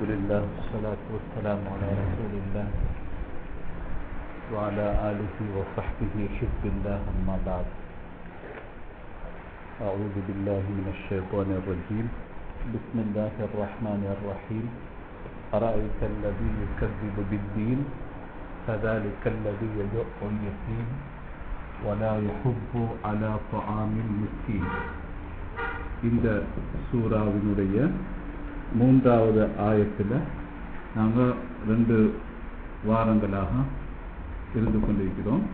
لله والصلاة والسلام على رسول الله وعلى آله وصحبه حزب الله أما بعد أعوذ بالله من الشيطان الرجيم بسم الله الرحمن الرحيم أرأيت الذي يكذب بالدين فذلك الذي يدع اليتيم ولا يحب على طعام المسكين இந்த சூறாவினுடைய மூன்றாவது ஆயத்தில் நாங்கள் ரெண்டு வாரங்களாக இருந்து கொண்டிருக்கிறோம்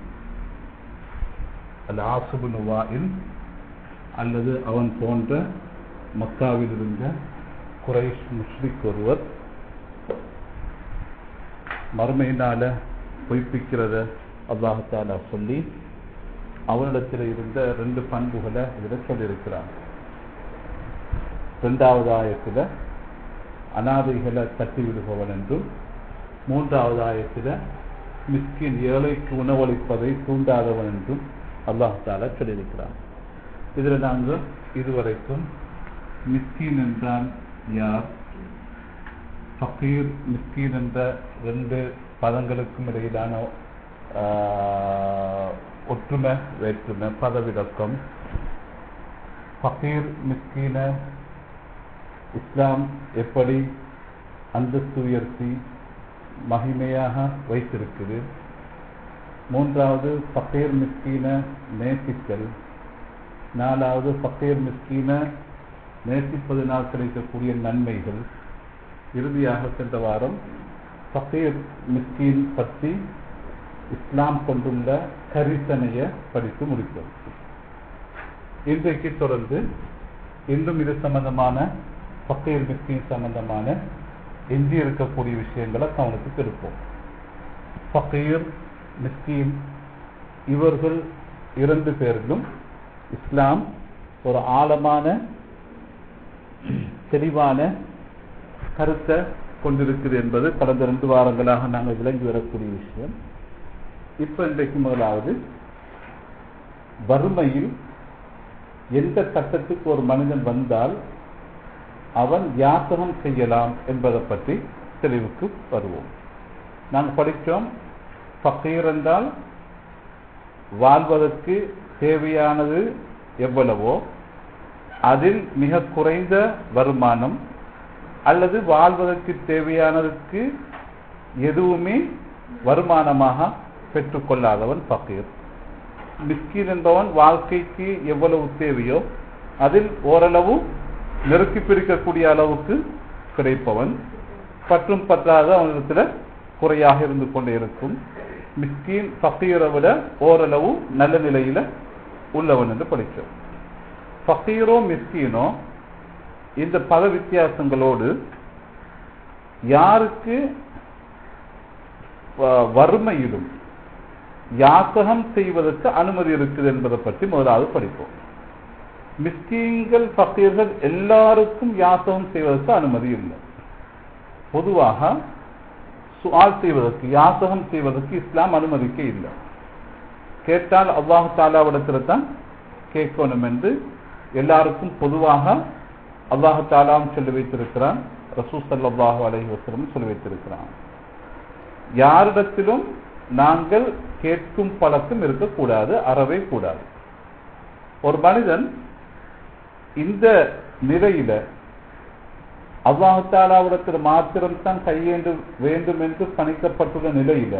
அல் ஆசுபு நுவாயில் அல்லது அவன் போன்ற மக்காவில் இருந்த குறைஷ் முஷ்ரிக் ஒருவர் மறுமையினால பொய்ப்பிக்கிறத அல்லாஹாலா சொல்லி அவனிடத்தில் இருந்த ரெண்டு பண்புகளை இதில் சொல்லியிருக்கிறான் இரண்டாவது ஆயத்தில் அனாதைகளை தட்டி விடுபவன் என்றும் மூன்றாவது ஆயத்தில் மிஸ்கின் ஏழைக்கு உணவளிப்பதை தூண்டாதவன் என்றும் அல்லாஹால சொல்லியிருக்கிறான் இதில் நாங்கள் இதுவரைக்கும் மிஸ்கின் என்றால் யார் ஃபக்கீர் மிஸ்கீன் என்ற ரெண்டு பதங்களுக்கும் இடையிலான ஒற்றுமை வேற்றுமை பதவிலக்கம் ஃபக்கீர் மிஸ்கீன இஸ்லாம் எப்படி அந்தஸ்து உயர்த்தி மகிமையாக வைத்திருக்குது மூன்றாவது ஃபக்கீர் மிஸ்கீன நேசித்தல் நாலாவது ஃபக்கீர் மிஸ்கீன நேசிப்பதனால் கிடைக்கக்கூடிய நன்மைகள் இறுதியாக சென்ற வாரம் ஃபக்கீர் மிஸ்கீன் பற்றி இஸ்லாம் கொண்டுள்ள கரிசனையை படித்து முடித்தோம் இன்றைக்கு தொடர்ந்து இன்னும் இது சம்பந்தமான ஃபக்கீர் மிஸ்கீன் சம்பந்தமான எஞ்சி இருக்கக்கூடிய விஷயங்களை கவனத்துக்கு இருப்போம் ஃபக்கீர் மிஸ்கீன் இவர்கள் இரண்டு பேரிலும் இஸ்லாம் ஒரு ஆழமான தெளிவான கருத்தை கொண்டிருக்குது என்பது கடந்த ரெண்டு வாரங்களாக நாங்கள் விளங்கி வரக்கூடிய விஷயம் இப்ப இன்றைக்கு முதலாவது வறுமையில் எந்த கட்டத்துக்கு ஒரு மனிதன் வந்தால் அவன் யாசகம் செய்யலாம் என்பதை பற்றி தெளிவுக்கு வருவோம் நாங்கள் படித்தோம் ஃபக்கீர் என்றால் வாழ்வதற்கு தேவையானது எவ்வளவோ அதில் மிக குறைந்த வருமானம் அல்லது வாழ்வதற்கு தேவையானதற்கு எதுவுமே வருமானமாக பெற்றுக்கொள்ளாதவன் ஃபக்கீர் மிஸ்கின் என்பவன் வாழ்க்கைக்கு எவ்வளவு தேவையோ அதில் ஓரளவு நெருக்கி பிரிக்கக்கூடிய அளவுக்கு கிடைப்பவன் பற்றும் பற்றாத அவனிடத்தில் குறையாக இருந்து கொண்டே இருக்கும் மிஸ்கீன் ஃபக்கீரை விட ஓரளவு நல்ல நிலையில உள்ளவன் என்று படித்தோம் ஃபக்கீரோ மிஸ்கீனோ இந்த பல வித்தியாசங்களோடு யாருக்கு வறுமையிலும் யாசகம் செய்வதற்கு அனுமதி இருக்குது என்பதை பற்றி முதலாவது படிப்போம் மிஸ்கீன்கள் ஃபக்கீர்கள் எல்லாருக்கும் யாசகம் செய்வதற்கு அனுமதி இல்லை பொதுவாக சுவால் செய்வதற்கு யாசகம் செய்வதற்கு இஸ்லாம் அனுமதிக்க இல்லை கேட்டால் அல்லாஹு தாலாவிடத்தில் தான் கேட்கணும் என்று எல்லாருக்கும் பொதுவாக அல்லாஹு தாலாம் சொல்லி வைத்திருக்கிறான் ரசூ சல்லாஹு அலஹி வசலம் சொல்லி வைத்திருக்கிறான் யாரிடத்திலும் நாங்கள் கேட்கும் பழக்கம் இருக்கக்கூடாது அறவே கூடாது ஒரு மனிதன் இந்த நிலையில அல்லாஹாலாவிடத்தில் மாத்திரம்தான் கையேண்டு வேண்டும் என்று பணிக்கப்பட்டுள்ள நிலையில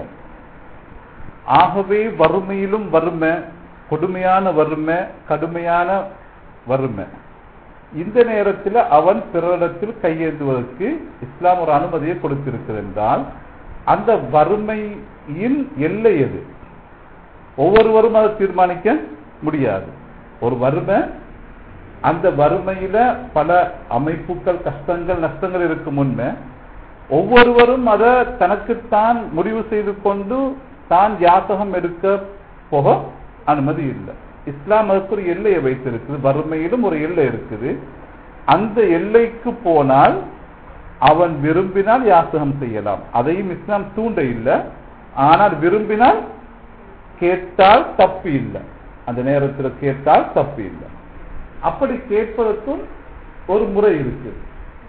ஆகவே வறுமையிலும் வறுமை கொடுமையான வறுமை கடுமையான வறுமை இந்த நேரத்தில் அவன் பிறரிடத்தில் கையேந்துவதற்கு இஸ்லாம் ஒரு அனுமதியை கொடுத்திருக்கிறது என்றால் அந்த வறுமையின் எல்லை எது ஒவ்வொருவரும் அதை தீர்மானிக்க முடியாது ஒரு வறுமை அந்த வறுமையில பல அமைப்புகள் கஷ்டங்கள் நஷ்டங்கள் இருக்கும் முன்னே ஒவ்வொருவரும் அதை தனக்குத்தான் முடிவு செய்து கொண்டு தான் யாசகம் எடுக்க போக அனுமதி இல்லை இஸ்லாம் அதுக்கு ஒரு எல்லையை வைத்திருக்குது வறுமையிலும் ஒரு எல்லை இருக்குது அந்த எல்லைக்கு போனால் அவன் விரும்பினால் யாசகம் செய்யலாம் அதையும் இஸ்லாம் தூண்ட இல்லை ஆனால் விரும்பினால் கேட்டால் தப்பு இல்லை அந்த நேரத்தில் கேட்டால் தப்பு இல்லை அப்படி கேட்பதற்கும் ஒரு முறை இருக்கு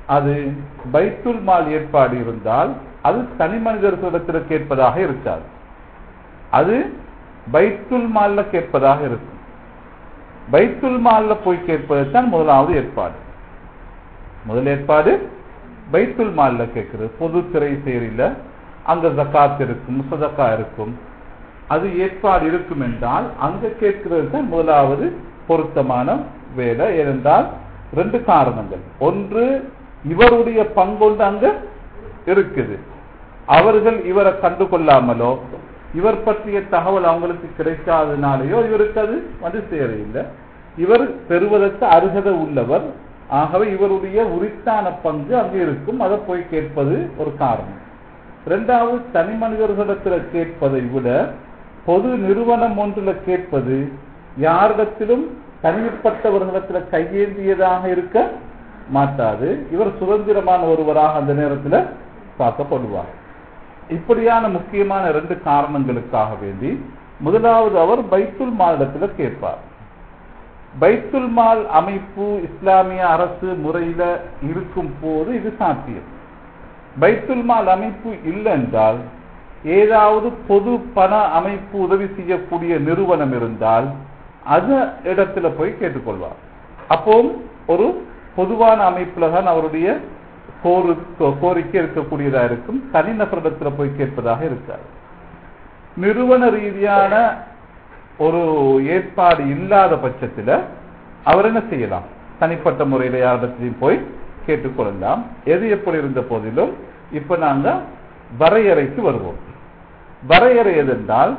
அது பைத்துல் மால் ஏற்பாடு இருந்தால் அது தனி மனிதர்களிடத்தில் கேட்பதாக இருக்காது அது பைத்துல் மால்ல கேட்பதாக இருக்கும் பைத்துல் மால்ல போய் கேட்பது தான் முதலாவது ஏற்பாடு முதல் ஏற்பாடு பைத்துல் மால்ல கேட்கிறது பொது திரை சேரில அங்க ஜக்காத் இருக்கும் முசதக்கா இருக்கும் அது ஏற்பாடு இருக்கும் என்றால் அங்க கேட்கிறது தான் முதலாவது பொருத்தமான வேலை ஏனென்றால் ரெண்டு காரணங்கள் ஒன்று இவருடைய பங்கொண்டு அங்க இருக்குது அவர்கள் இவரை கண்டு கொள்ளாமலோ இவர் பற்றிய தகவல் அவங்களுக்கு கிடைக்காதனாலேயோ இவருக்கு அது வந்து சேரையில்லை இவர் பெறுவதற்கு அருகதை உள்ளவர் ஆகவே இவருடைய உரித்தான பங்கு அங்கே இருக்கும் அதை போய் கேட்பது ஒரு காரணம் இரண்டாவது தனி மனிதர்களிடத்தில் கேட்பதை விட பொது நிறுவனம் ஒன்றில் கேட்பது யாரிடத்திலும் தனிப்பட்டவர்களிடத்தில் கையேந்தியதாக இருக்க மாட்டாது இவர் சுதந்திரமான ஒருவராக அந்த நேரத்தில் பார்க்கப்படுவார் இப்படியான முக்கியமான ரெண்டு காரணங்களுக்காக வேண்டி முதலாவது அவர் பைத்துல் மாலிடத்தில் கேட்பார் பைத்துல் மால் அமைப்பு இஸ்லாமிய அரசு முறையில இருக்கும் போது இது சாத்தியம் பைத்துல் மால் அமைப்பு இல்லை என்றால் ஏதாவது பொது பண அமைப்பு உதவி செய்யக்கூடிய நிறுவனம் இருந்தால் அது இடத்துல போய் கேட்டுக்கொள்வார் அப்போ ஒரு பொதுவான அமைப்புல தான் அவருடைய கோரு கோரிக்கை இருக்கக்கூடியதா இருக்கும் தனிநபரிடத்துல போய் கேட்பதாக இருக்காது நிறுவன ரீதியான ஒரு ஏற்பாடு இல்லாத பட்சத்தில் அவர் என்ன செய்யலாம் தனிப்பட்ட முறையில் யாரிடத்திலையும் போய் கேட்டுக்கொள்ளலாம் எது எப்படி இருந்த போதிலும் இப்ப நாங்க வரையறைக்கு வருவோம் வரையறை எதென்றால்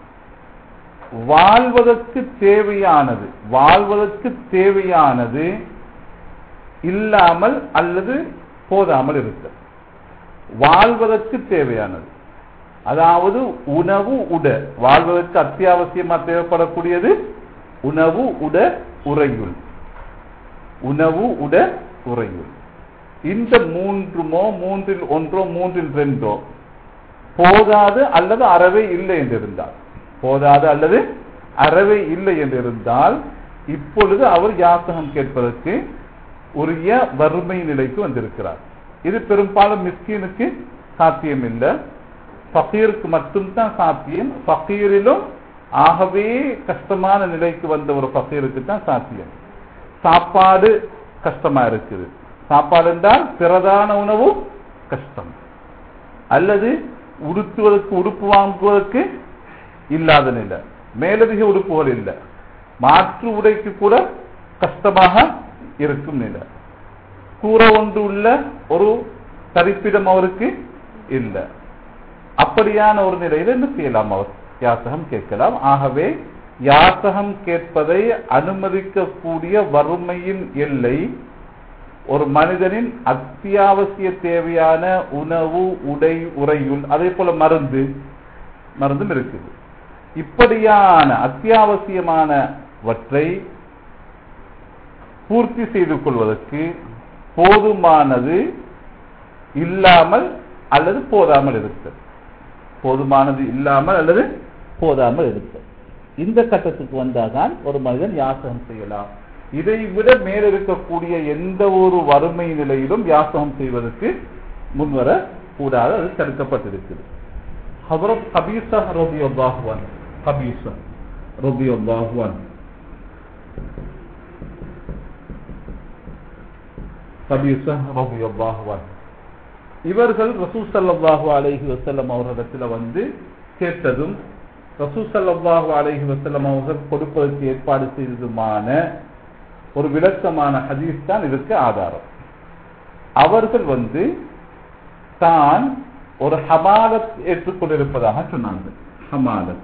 வாழ்வதற்கு தேவையானது வாழ்வதற்கு தேவையானது இல்லாமல் அல்லது போதாமல் இருக்க வாழ்வதற்கு தேவையானது அதாவது உணவு உட வாழ்வதற்கு அத்தியாவசியமா தேவைப்படக்கூடியது உணவு உட உறையுள் உணவு உட உறையுள் இந்த மூன்றுமோ மூன்றில் ஒன்றோ மூன்றில் ரெண்டோ போதாது அல்லது அறவே இல்லை என்று இருந்தால் போதாது அல்லது அறவே இல்லை என்று இருந்தால் இப்பொழுது அவர் யாசகம் கேட்பதற்கு உரிய வறுமை நிலைக்கு வந்திருக்கிறார் இது பெரும்பாலும் மிஸ்கீனுக்கு சாத்தியம் இல்லை ஃபகீருக்கு மட்டும்தான் சாத்தியம் ஃபகீரிலும் ஆகவே கஷ்டமான நிலைக்கு வந்த ஒரு ஃபகீருக்கு தான் சாத்தியம் சாப்பாடு கஷ்டமா இருக்குது சாப்பாடு என்றால் பிரதான உணவு கஷ்டம் அல்லது உடுத்துவதற்கு உடுப்பு வாங்குவதற்கு இல்லாத நிலை மேலதிக உடுப்புகள் இல்லை மாற்று உடைக்கு கூட கஷ்டமாக இருக்கும் நிலை கூற ஒன்று உள்ள ஒரு தரிப்பிடம் அவருக்கு இல்லை அப்படியான ஒரு நிலையில் என்ன செய்யலாம் அவர் யாசகம் கேட்கலாம் ஆகவே யாசகம் கேட்பதை அனுமதிக்கக்கூடிய வறுமையின் எல்லை ஒரு மனிதனின் அத்தியாவசிய தேவையான உணவு உடை உறையுள் அதே போல மருந்து மருந்தும் இருக்குது இப்படியான அத்தியாவசியமானவற்றை பூர்த்தி செய்து கொள்வதற்கு போதுமானது இல்லாமல் அல்லது போதாமல் இருத்தல் போதுமானது இல்லாமல் அல்லது போதாமல் இருத்தல் இந்த கட்டத்துக்கு வந்தால்தான் ஒரு மனிதன் யாசகம் செய்யலாம் இதை விட மேல் இருக்கக்கூடிய எந்த ஒரு வறுமை நிலையிலும் யாசகம் செய்வதற்கு முன்வர கூடாது அது தடுக்கப்பட்டிருக்குது ஹபரத் கபீசா ரபி அல்லாஹுவான் கபீசா ரபி அல்லாஹுவான் கபீசா ரபி அல்லாஹுவான் இவர்கள் ரசூ சல்லாஹூ அலைஹி வசல்லம் அவர்களிடத்தில் வந்து கேட்டதும் ரசூ சல்லாஹூ அலைஹி வசல்லம் அவர்கள் கொடுப்பதற்கு ஏற்பாடு செய்ததுமான ஒரு விளக்கமான ஹதீஸ் தான் இதற்கு ஆதாரம் அவர்கள் வந்து தான் ஒரு ஹமாலத் ஏற்றுக்கொண்டிருப்பதாக சொன்னாங்க ஹமாலத்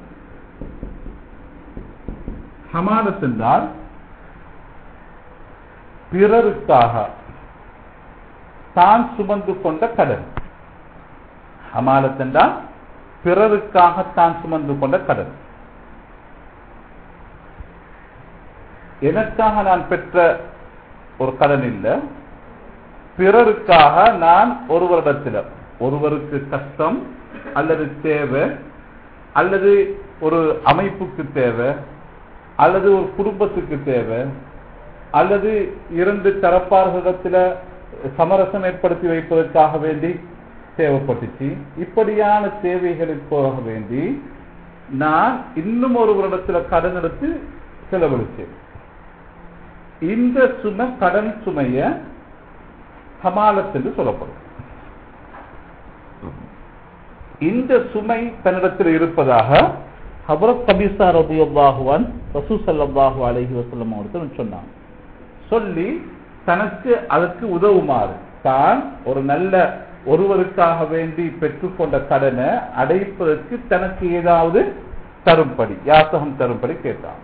ஹமாலத் என்றால் பிறருக்காக தான் சுமந்து கொண்ட கடன் ஹமாலத் என்றால் பிறருக்காக தான் சுமந்து கொண்ட கடன் எனக்காக நான் பெற்ற ஒரு கடன் இல்லை பிறருக்காக நான் ஒருவரிடத்தில் ஒருவருக்கு கஷ்டம் அல்லது தேவை அல்லது ஒரு அமைப்புக்கு தேவை அல்லது ஒரு குடும்பத்துக்கு தேவை அல்லது இரண்டு தரப்பார்களிடத்தில் சமரசம் ஏற்படுத்தி வைப்பதற்காக வேண்டி தேவைப்பட்டுச்சு இப்படியான தேவைகளுக்காக வேண்டி நான் இன்னும் ஒரு வருடத்துல கடன் எடுத்து செலவழிச்சேன் இந்த சுமை கடன் சுமைய ஹமாலத் என்று சொல்லப்படும் இந்த சுமை தன்னிடத்தில் இருப்பதாக ஹபரத் கபீசா ரபியுல்லாஹுவான் ரசூ சல்லாஹு அலஹி வசல்லம் அவர்கள் சொன்னாங்க சொல்லி தனக்கு அதற்கு உதவுமாறு தான் ஒரு நல்ல ஒருவருக்காக வேண்டி பெற்றுக்கொண்ட கடனை அடைப்பதற்கு தனக்கு ஏதாவது தரும்படி யாசகம் தரும்படி கேட்டான்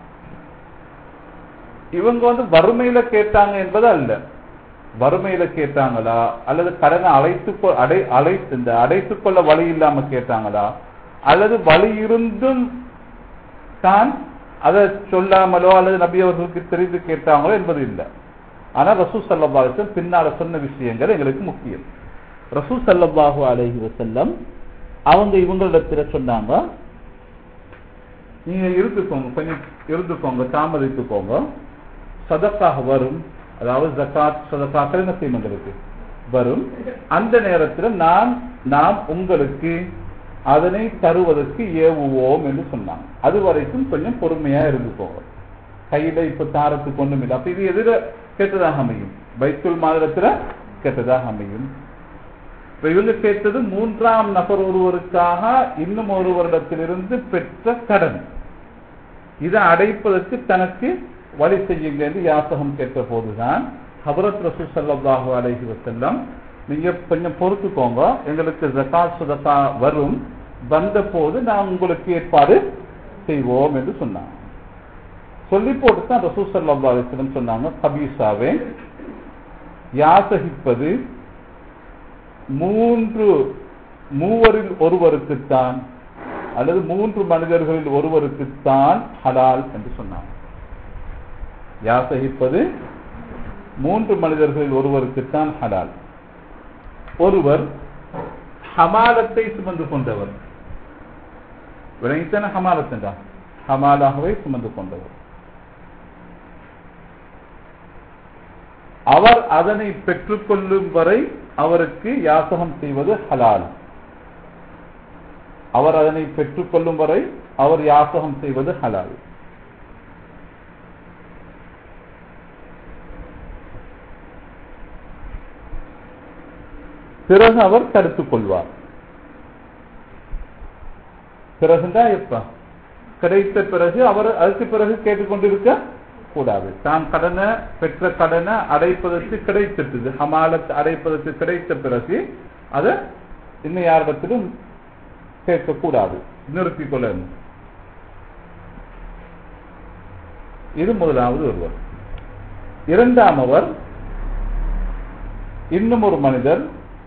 இவங்க வந்து வறுமையில கேட்டாங்க என்பது அல்ல வறுமையில கேட்டாங்களா அல்லது கடனை அழைத்து கொ- அடை அழை இந்த அடைத்துக் கொள்ள வழி இல்லாம கேட்டாங்களா அல்லது வழி இருந்தும் தான் அதை சொல்லாமலோ அல்லது நபி அவர்களுக்கு தெரிந்து கேட்டாங்களோ என்பது இல்லை ஆனா ரசூ சல்லாஹு பின்னால சொன்ன விஷயங்கள் எங்களுக்கு முக்கியம் ரசூ சல்லாஹூ அலைஹி வஸல்லம் அவங்க இவங்களிடத்துல சொன்னாங்க நீங்க இருந்துக்கோங்க கொஞ்சம் இருந்துக்கோங்க தாமதித்துக்கோங்க சதக்காக வரும் அதாவது ஜக்காத் சதக்காக்கள் என்ன செய்யும் எங்களுக்கு வரும் அந்த நேரத்தில் நான் நாம் உங்களுக்கு அதனை தருவதற்கு ஏவுவோம் என்று சொன்னாங்க அது வரைக்கும் கொஞ்சம் பொறுமையா இருந்துக்கோங்க கையில இப்ப தாரத்துக்கு ஒண்ணும் இல்லை அப்ப இது எதிர கெட்டதாக அமையும் பைத்துல் மாதத்துல கெட்டதாக அமையும் இப்ப இவங்க கேட்டது மூன்றாம் நபர் ஒருவருக்காக இன்னும் ஒருவரிடத்திலிருந்து பெற்ற கடன் இதை அடைப்பதற்கு தனக்கு வழி செய்யுங்க என்று யாசகம் கேட்ட போதுதான் ஹபரத் ரசூ ஸல்லல்லாஹு அலைஹி வஸல்லம் நீங்க கொஞ்சம் பொறுத்துக்கோங்க எங்களுக்கு ஜகாத் சதகா வரும் வந்த போது நான் உங்களுக்கு ஏற்பாடு செய்வோம் என்று சொன்னாங்க சொல்லி போட்டு தான் ரசூ ஸல்லல்லாஹு அலைஹி வஸல்லம் சொன்னாங்க கபீசாவே யாசகிப்பது மூன்று மூவரில் ஒருவருக்குத்தான் அல்லது மூன்று மனிதர்களில் ஒருவருக்குத்தான் ஹலால் என்று சொன்னாங்க யாசகிப்பது மூன்று மனிதர்களில் ஒருவருக்குத்தான் ஹலால் ஒருவர் ஹமாலத்தை சுமந்து கொண்டவர் விளங்கித்தான ஹமாலத் என்றா ஹமாலாகவே சுமந்து கொண்டவர் அவர் அதனை பெற்றுக்கொள்ளும் வரை அவருக்கு யாசகம் செய்வது ஹலால் அவர் அதனை பெற்றுக்கொள்ளும் வரை அவர் யாசகம் செய்வது ஹலால் பிறகு அவர் தடுத்துக் கொள்வார் பிறகுதான் எப்ப கிடைத்த பிறகு அவர் அதுக்கு பிறகு கேட்டுக்கொண்டிருக்க கூடாது தான் கடனை பெற்ற கடனை அடைப்பதற்கு கிடைத்திட்டது ஹமாலத் அடைப்பதற்கு கிடைத்த பிறகு அதை இன்னும் யாரிடத்திலும் கேட்கக்கூடாது நிறுத்திக் கொள்ளணும் இது முதலாவது ஒருவர் இரண்டாம் அவர் இன்னும் ஒரு மனிதர்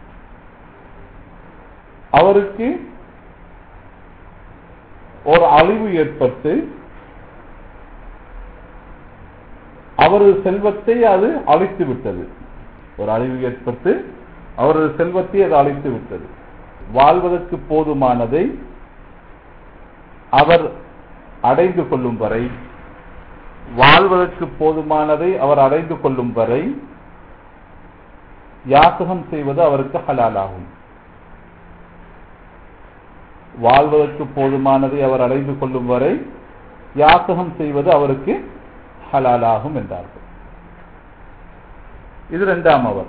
அவருக்கு ஒரு அழிவு ஏற்பட்டு அவரது செல்வத்தை அது அழித்து விட்டது ஒரு அழிவு ஏற்பட்டு அவரது செல்வத்தை அது அழித்து விட்டது வாழ்வதற்கு போதுமானதை அவர் அடைந்து கொள்ளும் வரை வாழ்வதற்கு போதுமானதை அவர் அடைந்து கொள்ளும் வரை யாசகம் செய்வது அவருக்கு ஹலாலாகும் வாழ்வதற்கு போதுமானதை அவர் அடைந்து கொள்ளும் வரை யாசகம் செய்வது அவருக்கு ஹலாலாகும் என்றார்கள் இது இரண்டாம் அவர்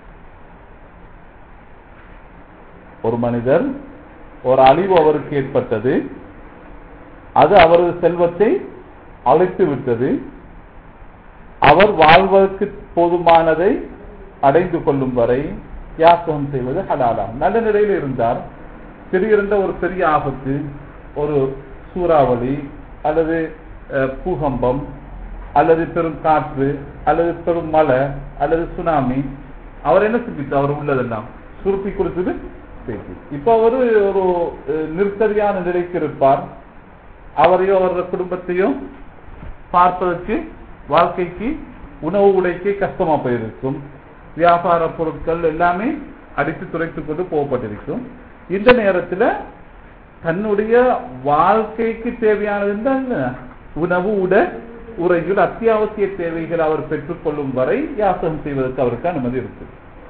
ஒரு மனிதர் ஒரு அழிவு அவருக்கு ஏற்பட்டது அது அவரது செல்வத்தை அழைத்து விட்டது அவர் வாழ்வதற்கு போதுமானதை அடைந்து கொள்ளும் வரை யாசகம் செய்வது ஹலாலாகும் நல்ல நிலையில் இருந்தார் திடீரென்ற ஒரு பெரிய ஆபத்து ஒரு சூறாவளி அல்லது அஹ், பூகம்பம் அல்லது பெரும் காற்று அல்லது பெரும் மழை அல்லது சுனாமி அவர் என்ன செஞ்சுட்டு அவர் உள்ளதெல்லாம் சுருப்பி கொடுத்தது பேசி இப்ப அவரு ஒரு அஹ், நிர்கதியான நிலைக்கு இருப்பார் அவரையோ அவரது குடும்பத்தையும் பார்ப்பதற்கு வாழ்க்கைக்கு உணவு உடைக்கு கஷ்டமா போயிருக்கும் வியாபார பொருட்கள் எல்லாமே அடித்து துளைத்துக் கொண்டு போகப்பட்டிருக்கும் இந்த நேரத்துல தன்னுடைய வாழ்க்கைக்கு தேவையானது என்ன? உணவு உட உறைகள் அத்தியாவசிய தேவைகள் அவர் பெற்றுக்கொள்ளும் வரை யாசகம் செய்வதற்கு அவருக்கு அனுமதி இருக்கு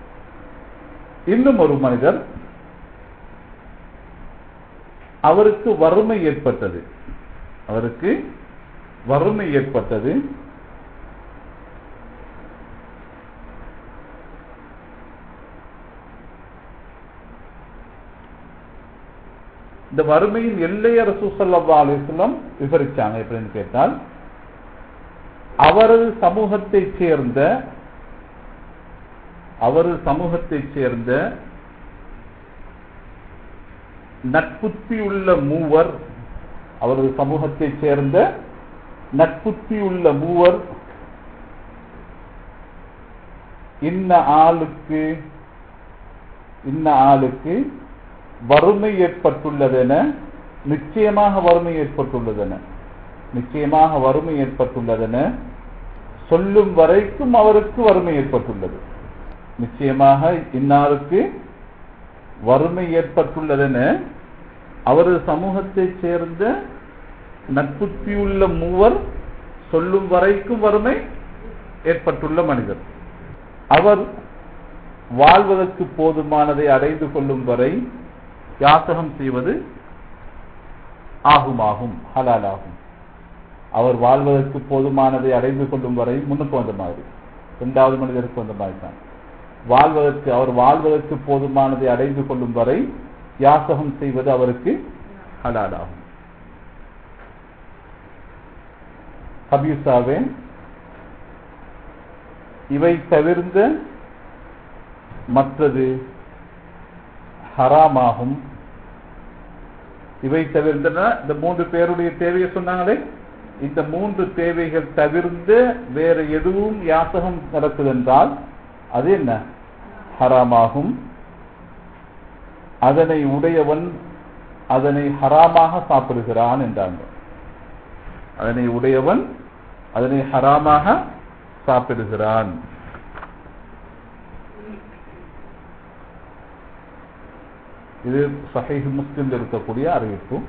இன்னும் ஒரு மனிதர் அவருக்கு வறுமை ஏற்பட்டது அவருக்கு வறுமை ஏற்பட்டது இந்த வறுமையின் எல்லைய ரசூசல்லா அலிஸ்லம் விவரிச்சாங்க எப்படின்னு கேட்டால் அவரது சமூகத்தைச் சேர்ந்த அவரது சமூகத்தைச் சேர்ந்த நட்புத்தி உள்ள மூவர் அவரது சமூகத்தைச் சேர்ந்த நட்புத்தி உள்ள மூவர் இன்ன ஆளுக்கு இன்ன ஆளுக்கு வறுமை ஏற்பட்டுள்ளதென நிச்சயமாக வறுமை ஏற்பட்டுள்ளதென நிச்சயமாக வறுமை ஏற்பட்டுள்ளதென சொல்லும் வரைக்கும் அவருக்கு வறுமை ஏற்பட்டுள்ளது நிச்சயமாக இன்னாருக்கு வறுமை ஏற்பட்டுள்ளதென அவரது சமூகத்தைச் சேர்ந்த நட்புத்தியுள்ள மூவர் சொல்லும் வரைக்கும் வறுமை ஏற்பட்டுள்ள மனிதர் அவர் வாழ்வதற்கு போதுமானதை அடைந்து கொள்ளும் வரை யாசகம் செய்வது ஆகுமாகும் ஹலால் ஆகும் அவர் வாழ்வதற்கு போதுமானதை அடைந்து கொள்ளும் வரை முன்னுக்கு வந்த மாதிரி இரண்டாவது மனிதருக்கு வந்த மாதிரி தான் வாழ்வதற்கு அவர் வாழ்வதற்கு போதுமானதை அடைந்து கொள்ளும் வரை யாசகம் செய்வது அவருக்கு ஹலால் ஆகும் ஹபீசாவே இவை தவிர்ந்த மற்றது ஹராமாகும் இவை தவிர்ந்தன இந்த மூன்று பேருடைய தேவையை சொன்னாங்களே இந்த மூன்று தேவைகள் தவிர்ந்து வேற எதுவும் யாசகம் நடக்குது என்றால் அது என்ன ஹராமாகும் அதனை உடையவன் அதனை ஹராமாக சாப்பிடுகிறான் என்றாங்க அதனை உடையவன் அதனை ஹராமாக சாப்பிடுகிறான் இது சஹீஹ் முஸ்லிம் இருக்கக்கூடிய அறிவிப்பு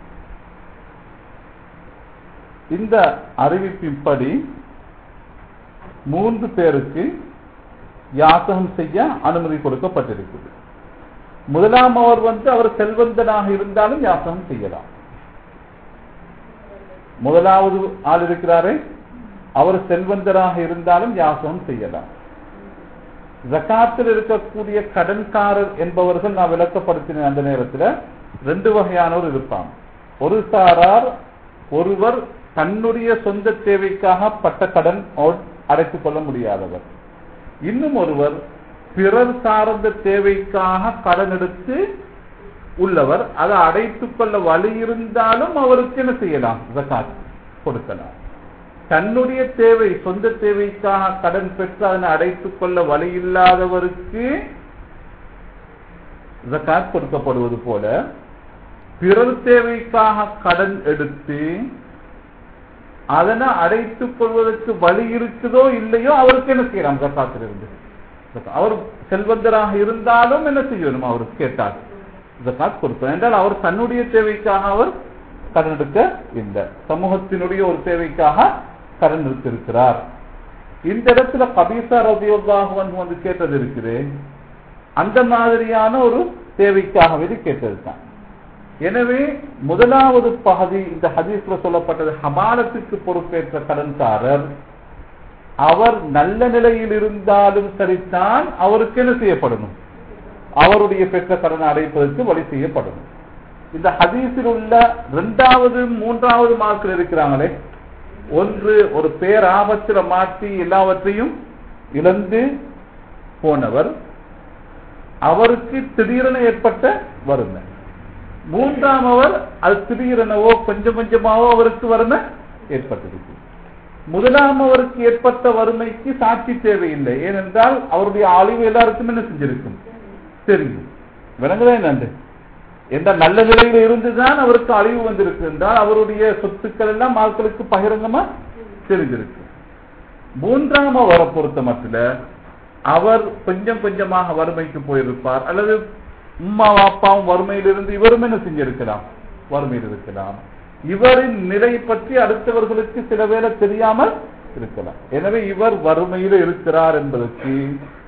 இந்த அறிவிப்பின்படி மூன்று பேருக்கு யாசகம் செய்ய அனுமதி கொடுக்கப்பட்டிருக்குது முதலாம் அவர் வந்து அவர் செல்வந்தனாக இருந்தாலும் யாசகம் செய்யலாம் முதலாவது ஆள் இருக்கிறாரே அவர் செல்வந்தராக இருந்தாலும் யாசகம் செய்யலாம் ஜக்காத்தில் இருக்கக்கூடிய கடன்காரர் என்பவர்கள் நான் விளக்கப்படுத்தின அந்த நேரத்தில் ரெண்டு வகையானவர் இருப்பாங்க ஒரு சாரார் ஒருவர் தன்னுடைய சொந்த தேவைக்காக பட்ட கடன் அடைத்துக் கொள்ள முடியாதவர் இன்னும் ஒருவர் பிறர் சார்ந்த தேவைக்காக கடன் எடுத்து உள்ளவர் அதை அடைத்துக் கொள்ள வழி இருந்தாலும் அவருக்கு என்ன செய்யலாம் ஜக்காத் கொடுக்கலாம் தன்னுடைய தேவை சொந்த தேவைக்காக கடன் பெற்று அதனை அடைத்துக் கொள்ள வழி இல்லாதவருக்கு ஜக்காத் கொடுக்கப்படுவது போல பிறர் தேவைக்காக கடன் எடுத்து அதனை அடைத்துக் கொள்வதற்கு வழி இருக்குதோ இல்லையோ அவருக்கு என்ன செய்யலாம் ஜக்காத்தில் இருந்து அவர் செல்வந்தராக இருந்தாலும் என்ன செய்யணும் அவருக்கு கேட்டார் ஜக்காத் கொடுப்போம் என்றால் அவர் தன்னுடைய தேவைக்காக அவர் கடன் எடுக்க இல்லை சமூகத்தினுடைய ஒரு தேவைக்காக கடன் எடுத்திருக்கிறார் இந்த இடத்துல கபீசா ரபியுல்லாஹன் வந்து கேட்டது இருக்குது அந்த மாதிரியான ஒரு தேவைக்காகவே கேட்டது தான் எனவே முதலாவது பகுதி இந்த ஹதீஸ்ல சொல்லப்பட்டது ஹமாலத்துக்கு பொறுப்பேற்ற கடன்காரர் அவர் நல்ல நிலையில் இருந்தாலும் சரிதான் அவருக்கு என்ன செய்யப்படணும் அவருடைய பெற்ற கடனை அடைப்பதற்கு வழி செய்யப்படணும் இந்த ஹதீஸில் உள்ள இரண்டாவது மூன்றாவது மார்க்கில் இருக்கிறாங்களே ஒன்று ஒரு பேராபத்தில் மாற்றி எல்லாவற்றையும் இழந்து போனவர் அவருக்கு திடீரென ஏற்பட்ட வறுமை மூன்றாம் அவர் அது திடீரெனவோ கொஞ்சம் கொஞ்சமாவோ அவருக்கு வறுமை ஏற்பட்டிருக்கு முதலாம் அவருக்கு ஏற்பட்ட வறுமைக்கு சாட்சி தேவையில்லை ஏனென்றால் அவருடைய அழிவு எல்லாருக்கும் என்ன செஞ்சிருக்கும் தெரியும் விளங்குதான் நன்று எந்த நல்ல நிலையில இருந்துதான் அவருக்கு அழிவு வந்திருக்கு என்றால் அவருடைய சொத்துக்கள் எல்லாம் ஆட்களுக்கு பகிரங்கமா தெரிஞ்சிருக்கு மூன்றாம் அவரை பொறுத்த மட்டில் அவர் கொஞ்சம் கொஞ்சமாக வறுமைக்கு போயிருப்பார் அல்லது உம்மா வாப்பாவும் வறுமையிலிருந்து இவரும் என்ன செஞ்சிருக்கலாம் வறுமையில் இருக்கலாம் இவரின் நிலை பற்றி அடுத்தவர்களுக்கு சில வேளை தெரியாமல் இருக்கலாம் எனவே இவர் வறுமையில் இருக்கிறார் என்பதற்கு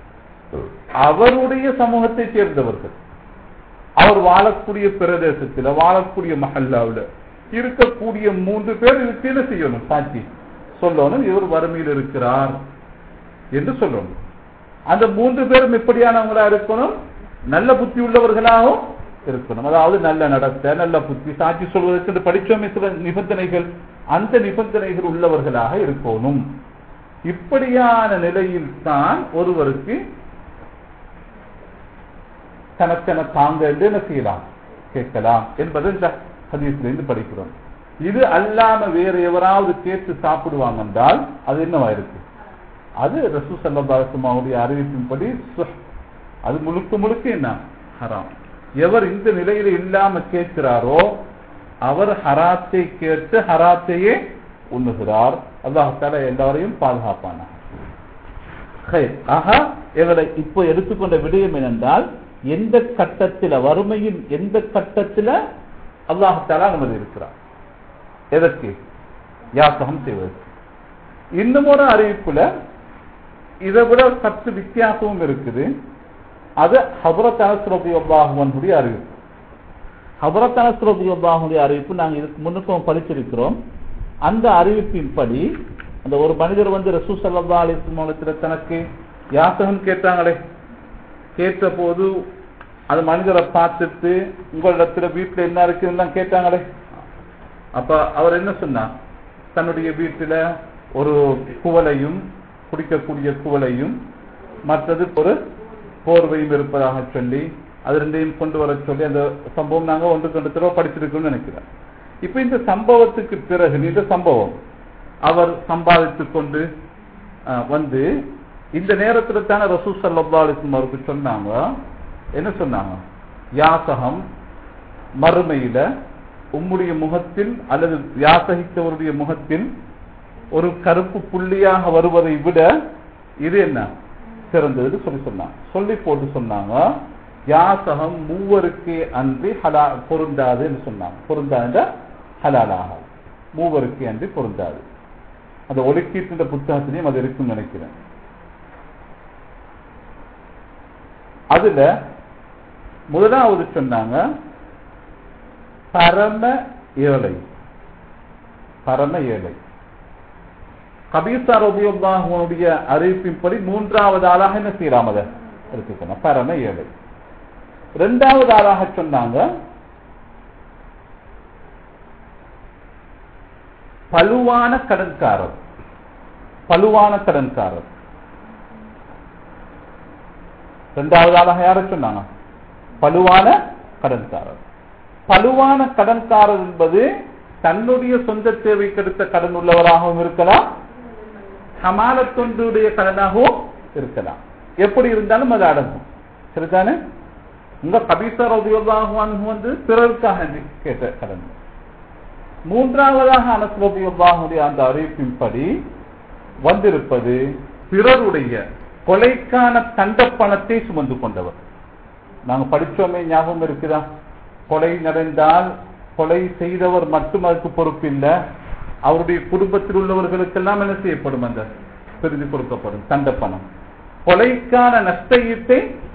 அவருடைய சமூகத்தை சேர்ந்தவர்கள் அவர் வாழக்கூடிய பிரதேசத்தில் வாழக்கூடிய மஹல்லாவில் இருக்கக்கூடிய மூன்று பேர் இதுக்கு என்ன செய்யணும் சாட்சி சொல்லணும் இவர் வறுமையில் இருக்கிறார் என்று சொல்லணும் அந்த மூன்று பேரும் எப்படியானவங்களா இருக்கணும் நல்ல புத்தி உள்ளவர்களாகவும் இருக்கணும் அதாவது நல்ல நடத்த நல்ல புத்தி சாட்சி சொல்வதற்கு படிச்சோமே சில நிபந்தனைகள் அந்த நிபந்தனைகள் உள்ளவர்களாக இருக்கணும் இப்படியான நிலையில் தான் ஒருவருக்கு தனக்கென தாங்க என்று என்ன செய்யலாம் கேட்கலாம் என்பது இந்த ஹதீஸ்லேருந்து படிக்கிறோம் இது அல்லாம வேற எவராவது கேட்டு சாப்பிடுவாங்க என்றால் அது என்னவா இருக்கு அது ரசூ சல்லாசமாவுடைய அறிவிப்பின்படி சுஹ். அது முழுக்க முழுக்க என்ன ஹராம் எவர் இந்த நிலையில இல்லாம கேட்கிறாரோ அவர் ஹராத்தை கேட்டு ஹராத்தையே உண்ணுகிறார் அல்லாஹால எல்லாரையும் பாதுகாப்பான ஆக எங்களை இப்போ எடுத்துக்கொண்ட விடயம் என்னென்றால் எந்த கட்டத்தில வறுமையின் எந்த கட்டத்தில அல்லாஹால அனுமதி இருக்கிறார் எதற்கு யாசகம் செய்வதற்கு இன்னும் ஒரு அறிவிப்புல இதை விட சற்று வித்தியாசமும் இருக்குது அது ஹபரத் அனஸ்ரபியுடைய அறிவிப்பு ஹபரத் அனஸ்ரபியுடைய அறிவிப்பு நாங்கள் இதுக்கு முன்னுக்கும் படிச்சிருக்கிறோம் அந்த அறிவிப்பின்படி அந்த ஒரு மனிதர் வந்து ரசூ சல்லா அலிஸ்லத்தில் தனக்கு யாசகம் கேட்டாங்களே கேட்ட போது அது மனிதரை பார்த்துட்டு உங்களிடத்துல வீட்டுல என்ன இருக்குன்னு கேட்டாங்களே அப்ப அவர் என்ன சொன்னார் தன்னுடைய வீட்டுல ஒரு குவலையும் குடிக்கக்கூடிய குவலையும் மற்றது ஒரு போர்வையும் இருப்பதாக சொல்லி அது ரெண்டையும் கொண்டு வர சொல்லி அந்த சம்பவம் நாங்க ஒன்று ரெண்டு தடவை படிச்சிருக்கோம்னு நினைக்கிறேன் இப்ப இந்த சம்பவத்துக்கு பிறகு இந்த சம்பவம் அவர் சம்பாதித்து கொண்டு அஹ், வந்து இந்த நேரத்துல தானே ரசூ சல்லா அலிஸ்லம் அவருக்கு சொன்னாங்க என்ன சொன்னாங்க யாசகம் மறுமையில உம்முடைய முகத்தில் அல்லது யாசகித்தவருடைய முகத்தில் ஒரு கருப்பு புள்ளியாக வருவதை விட இது என்ன சிறந்தது சொல்லி சொன்னாங்க சொல்லி போட்டு சொன்னாங்க யாசகம் மூவருக்கே அன்றி ஹலா பொருந்தாது என்று சொன்னாங்க பொருந்தாத ஹலாலாக மூவருக்கே அன்றி பொருந்தாது அந்த ஒதுக்கீட்டு புத்தகத்திலையும் அது இருக்குன்னு நினைக்கிறேன் அதுல முதலாவது சொன்னாங்க பரம ஏழை பரம ஏழை கபீசா ரபியுல்லாஹுடைய அறிவிப்பின்படி மூன்றாவது ஆளாக என்ன செய்யலாம் அதை எடுத்துக்கணும் பரம ஏழை இரண்டாவது ஆளாக சொன்னாங்க பழுவான கடன்காரர் பழுவான கடன்காரர் இரண்டாவது ஆளாக யார சொன்னாங்க பழுவான கடன்காரர் பழுவான கடன்காரர் என்பது தன்னுடைய சொந்த தேவைக்கு எடுத்த கடன் உள்ளவராகவும் இருக்கலாம் சமாளத்தொன்றுடைய கடனாகவும் இருக்கலாம் எப்படி இருந்தாலும் அது அடங்கும் சரிதானே உங்க கபீசர் வந்து பிறருக்காக கேட்ட கடன் மூன்றாவதாக அனஸ்ரபியுல்லாஹுடைய அந்த அறிவிப்பின்படி வந்திருப்பது பிறருடைய கொலைக்கான தண்ட பணத்தை சுமந்து கொண்டவர் நாங்க படிச்சோமே ஞாபகம் இருக்குதா கொலை நடந்தால் கொலை செய்தவர் மட்டும் அதுக்கு பொறுப்பில்லை அவருடைய குடும்பத்தில் உள்ளவர்களுக்கெல்லாம் என்ன செய்யப்படும் அந்த பிரிந்து கொடுக்கப்படும் தண்ட பணம் கொலைக்கான நஷ்ட ஈட்டை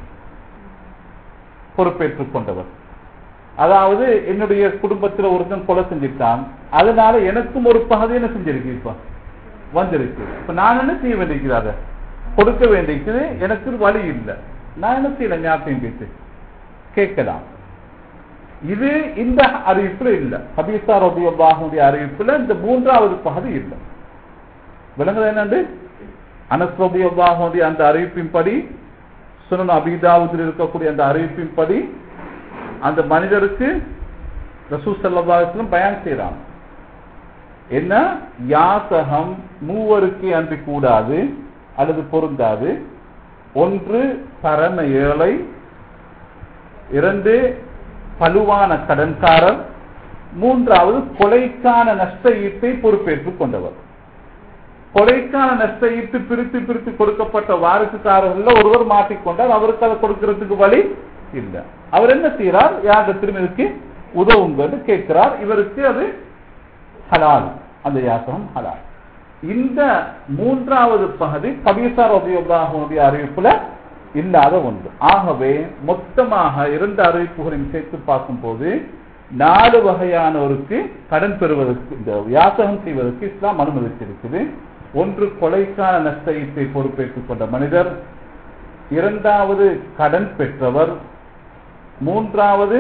பொறுப்பேற்றுக் கொண்டவர் அதாவது என்னுடைய குடும்பத்தில் ஒருத்தன் கொலை செஞ்சிட்டான் அதனால எனக்கும் ஒரு பகுதி என்ன செஞ்சிருக்கு இப்ப வந்திருக்கு இப்ப நான் என்ன செய்ய வேண்டியிருக்கிறது அதை கொடுக்க வேண்டியிருக்குது எனக்கு வழி இல்லை நான் என்ன செய்யல ஞாபகம் கேட்டு கேட்கலாம் இது இந்த அறிவிப்புல இல்ல ஹபீசா ரபியுல்லாஹுடைய அறிவிப்புல இந்த மூன்றாவது பகுதி இல்லை விளங்குது என்னண்டு அனஸ் ரபியுல்லாஹுடைய அந்த அறிவிப்பின்படி சுனன் அபிதாவுதில் இருக்கக்கூடிய அந்த அறிவிப்பின்படி அந்த மனிதருக்கு ரசூ சல்லாஸ்லம் பயன் செய்யறாங்க என்ன யாசகம் மூவருக்கு அன்றி கூடாது அல்லது பொருந்தாது ஒன்று பரம ஏழை இரண்டு பழுவான கடன்காரர் மூன்றாவது கொலைக்கான நஷ்ட ஈட்டை பொறுப்பேற்றுக் கொண்டவர் கொலைக்கான நஷ்ட ஈட்டு பிரித்து பிரித்து கொடுக்கப்பட்ட வாரிசுக்காரர்கள் ஒருவர் மாட்டிக்கொண்டார் அவருக்கு அதை கொடுக்கிறதுக்கு வழி இல்லை அவர் என்ன செய்யறார் யாகத்திலும் இதுக்கு உதவுங்கன்னு கேட்கிறார் இவருக்கு அது ஹலால் அந்த யாசகம் ஹலால் இந்த மூன்றாவது பகுதி கபீசார் உபயோகாவுடைய அறிவிப்புல இல்லாத ஒன்று ஆகவே மொத்தமாக இரண்டு அறிவிப்புகளையும் சேர்த்து பார்க்கும்போது நாலு வகையானோருக்கு கடன் பெறுவதற்கு இந்த யாசகம் செய்வதற்கு இஸ்லாம் அனுமதித்திருக்குது ஒன்று கொலைக்கான நஷ்டத்தை பொறுப்பேற்றுக் கொண்ட மனிதர் இரண்டாவது கடன் பெற்றவர் மூன்றாவது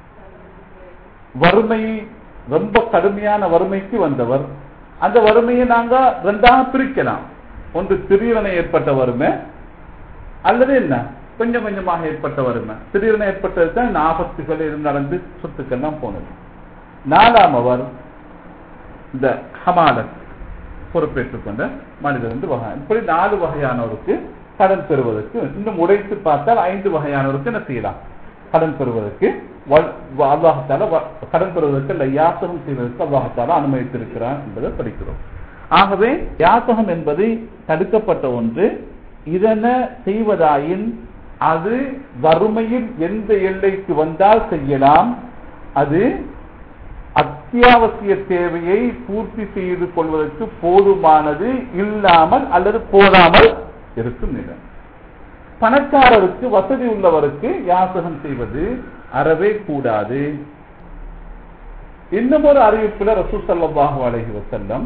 வறுமை ரொம்ப கடுமையான வறுமைக்கு வந்தவர் அந்த வறுமையை நாங்க ரெண்டாக பிரிக்கலாம் ஒன்று திடீரென ஏற்பட்ட வறுமை அல்லது என்ன கொஞ்சம் கொஞ்சமாக ஏற்பட்ட வறுமை திடீரென ஏற்பட்டது தான் இந்த ஆபத்துகள் இது நடந்து சொத்துக்கெல்லாம் போனது நாலாம் அவர் இந்த ஹமாலத் பொறுப்பேற்றுக் கொண்ட மனிதர் என்று வகை இப்படி நாலு வகையானவருக்கு கடன் பெறுவதற்கு இன்னும் உடைத்து பார்த்தால் ஐந்து வகையானவருக்கு என்ன செய்யலாம் கடன் பெறுவதற்கு அல்லாஹால கடன் பெறுவதற்கு அல்ல யாசகம் செய்வதற்கு அல்லாஹால அனுமதித்திருக்கிறார் என்பதை படிக்கிறோம் ஆகவே யாசகம் என்பது தடுக்கப்பட்ட ஒன்று இதனை செய்வதாயின் அது வறுமையில் எந்த எல்லைக்கு வந்தால் செய்யலாம் அது அத்தியாவசிய தேவையை பூர்த்தி செய்து கொள்வதற்கு போதுமானது இல்லாமல் அல்லது போதாமல் இருக்கும் நிலை பணக்காரருக்கு வசதி உள்ளவருக்கு யாசகம் செய்வது அறவே கூடாது இன்னும் ஒரு அறிவிப்புல ரசூ சல்லாஹு அலஹி வசல்லம்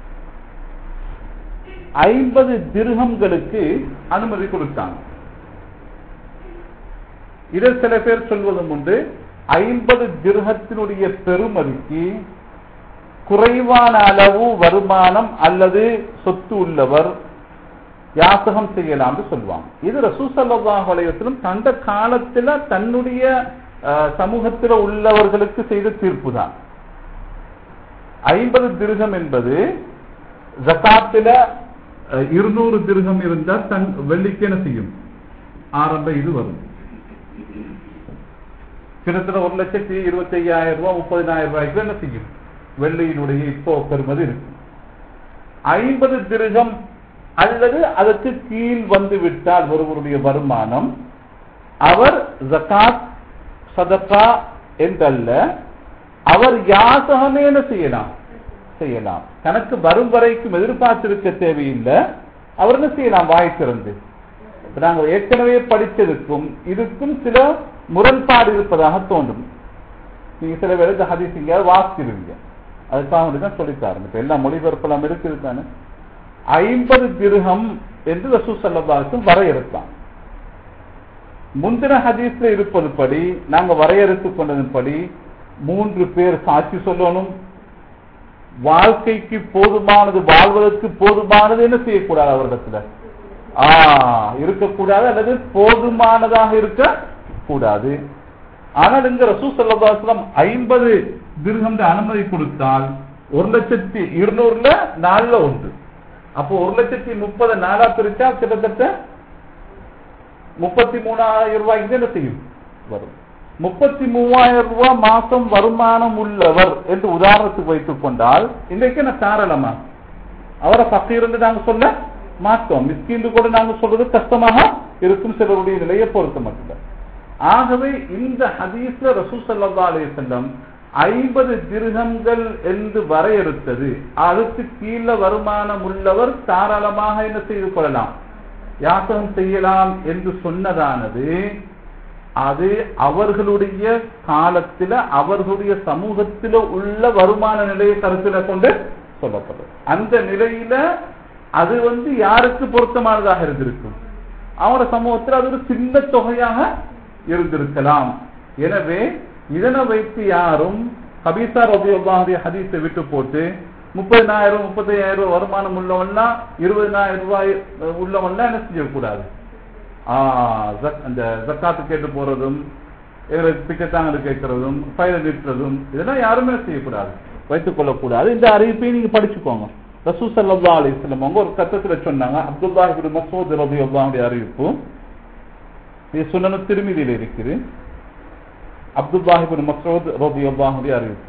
ஐம்பது திருகங்களுக்கு அனுமதி கொடுத்தாங்க இதை சில பேர் சொல்வதும் உண்டு ஐம்பது திருகத்தினுடைய பெருமதிக்கு குறைவான அளவு வருமானம் அல்லது சொத்து உள்ளவர் யாசகம் செய்யலாம் சொல்லுவாங்க இது ரசூசல்லாஹ் வலையத்திலும் தந்த காலத்துல தன்னுடைய சமூகத்தில் உள்ளவர்களுக்கு செய்த தீர்ப்பு தான் ஐம்பது திருகம் என்பது ஜக்காத்துல இருநூறு திருகம் இருந்தால் தன் வெள்ளிக்கு என்ன செய்யும் ஆரம்ப இது வரும் கிட்டத்தட்ட ஒரு லட்சத்தி இருபத்தி ஐயாயிரம் ரூபாய் முப்பதினாயிரம் ரூபாய்க்கு என்ன செய்யும் வெள்ளியினுடைய இப்போ பெறுமதி இருக்கு ஐம்பது திருகம் அல்லது அதற்கு கீழ் வந்து விட்டால் ஒருவருடைய வருமானம் அவர் ஜக்காத் சதக்கா என்றல்ல அவர் யாசகமே என்ன செய்யலாம் செய்யலாம் கணக்கு வரும் வரைக்கும் எதிர்பார்த்திருக்க தேவையில்லை அவர் என்ன செய்யலாம் வாய் திறந்து நாங்கள் ஏற்கனவே படித்ததுக்கும் இதுக்கும் சில முரண்பாடு இருப்பதாக தோன்றும் நீங்க சில பேர் இந்த ஹதீஸ் எங்கேயாவது வாசிச்சிருவீங்க அதுக்காக தான் சொல்லித்தாரு இப்ப எல்லா மொழிபெயர்ப்பெல்லாம் இருக்குது தானே ஐம்பது திருகம் என்று ரசூ சல்லாசும் வரையறுத்தான் முந்தின ஹதீஸ்ல இருப்பது படி நாங்க வரையறுத்துக் கொண்டதன்படி மூன்று பேர் சாட்சி சொல்லணும் வாழ்க்கைக்கு போதுமானது வாழ்வதற்கு போதுமானது என்ன செய்யக்கூடாது அவரிடத்துல ஆ இருக்கக்கூடாது அல்லது போதுமானதாக இருக்க கூடாது ஆனால் இங்க ரசூ சல்லாஸ்லாம் ஐம்பது திருகம் அனுமதி கொடுத்தால் ஒரு லட்சத்தி இருநூறுல நாலுல ஒன்று அப்போ ஒரு லட்சத்தி முப்பது நாலா பிரிச்சா கிட்டத்தட்ட முப்பத்தி மூணாயிரம் ரூபாய்க்கு என்ன செய்யும் வரும் முப்பத்தி மூவாயிரம் ரூபாய் மாசம் வருமானம் உள்ளவர் என்று உதாரணத்துக்கு வைத்துக் கொண்டால் இன்றைக்கு என்ன தாராளமா அவரை பக்கீர்ந்து நாங்க சொல்ல மாட்டோம் மிஸ்கீந்து கூட நாங்க சொல்றது கஷ்டமாக இருக்கும் சிலருடைய நிலையை பொறுத்த மட்டும் ஆகவே இந்த ஹதீஸ்ல ரசூ சல்லா அலி செல்லம் ஐம்பது திருகங்கள் என்று வரையறுத்தது அதுக்கு கீழே வருமானம் உள்ளவர் தாராளமாக என்ன செய்து கொள்ளலாம் யாசகம் செய்யலாம் என்று சொன்னதானது அது அவர்களுடைய காலத்தில அவர்களுடைய சமூகத்தில உள்ள வருமான நிலையை கருத்துல கொண்டு சொல்லப்படும் அந்த நிலையில அது வந்து யாருக்கு பொருத்தமானதாக இருந்திருக்கும் அவரோட சமூகத்தில் அது ஒரு சின்ன தொகையாக இருந்திருக்கலாம் எனவே இதனை வைத்து யாரும் கபீசா ரபியுடைய ஹதீஸை விட்டு போட்டு முப்பதினாயிரம் முப்பத்தையாயிரம் வருமானம் உள்ளவன்னா இருபதினாயிரம் ரூபாய் உள்ளவன்னா என்ன செய்யக்கூடாது அந்த ஜக்காத்து கேட்டு போறதும் பிக்கத்தாங்க கேட்கறதும் ஃபைல நிறுத்துறதும் இதெல்லாம் யாருமே செய்யக்கூடாது வைத்துக் கொள்ளக்கூடாது இந்த அறிவிப்பை நீங்க படிச்சுக்கோங்க ரசூ சல்லா அலிஸ்லம் அவங்க ஒரு கட்டத்துல சொன்னாங்க அப்துல்லா இபின் மசூத் ரபி அல்லாவுடைய அறிவிப்பு இது சுனனு திருமதியில் இருக்குது அப்துல்லாஹிபின் மசூத் ரபி அல்லாஹுடைய அறிவிப்பு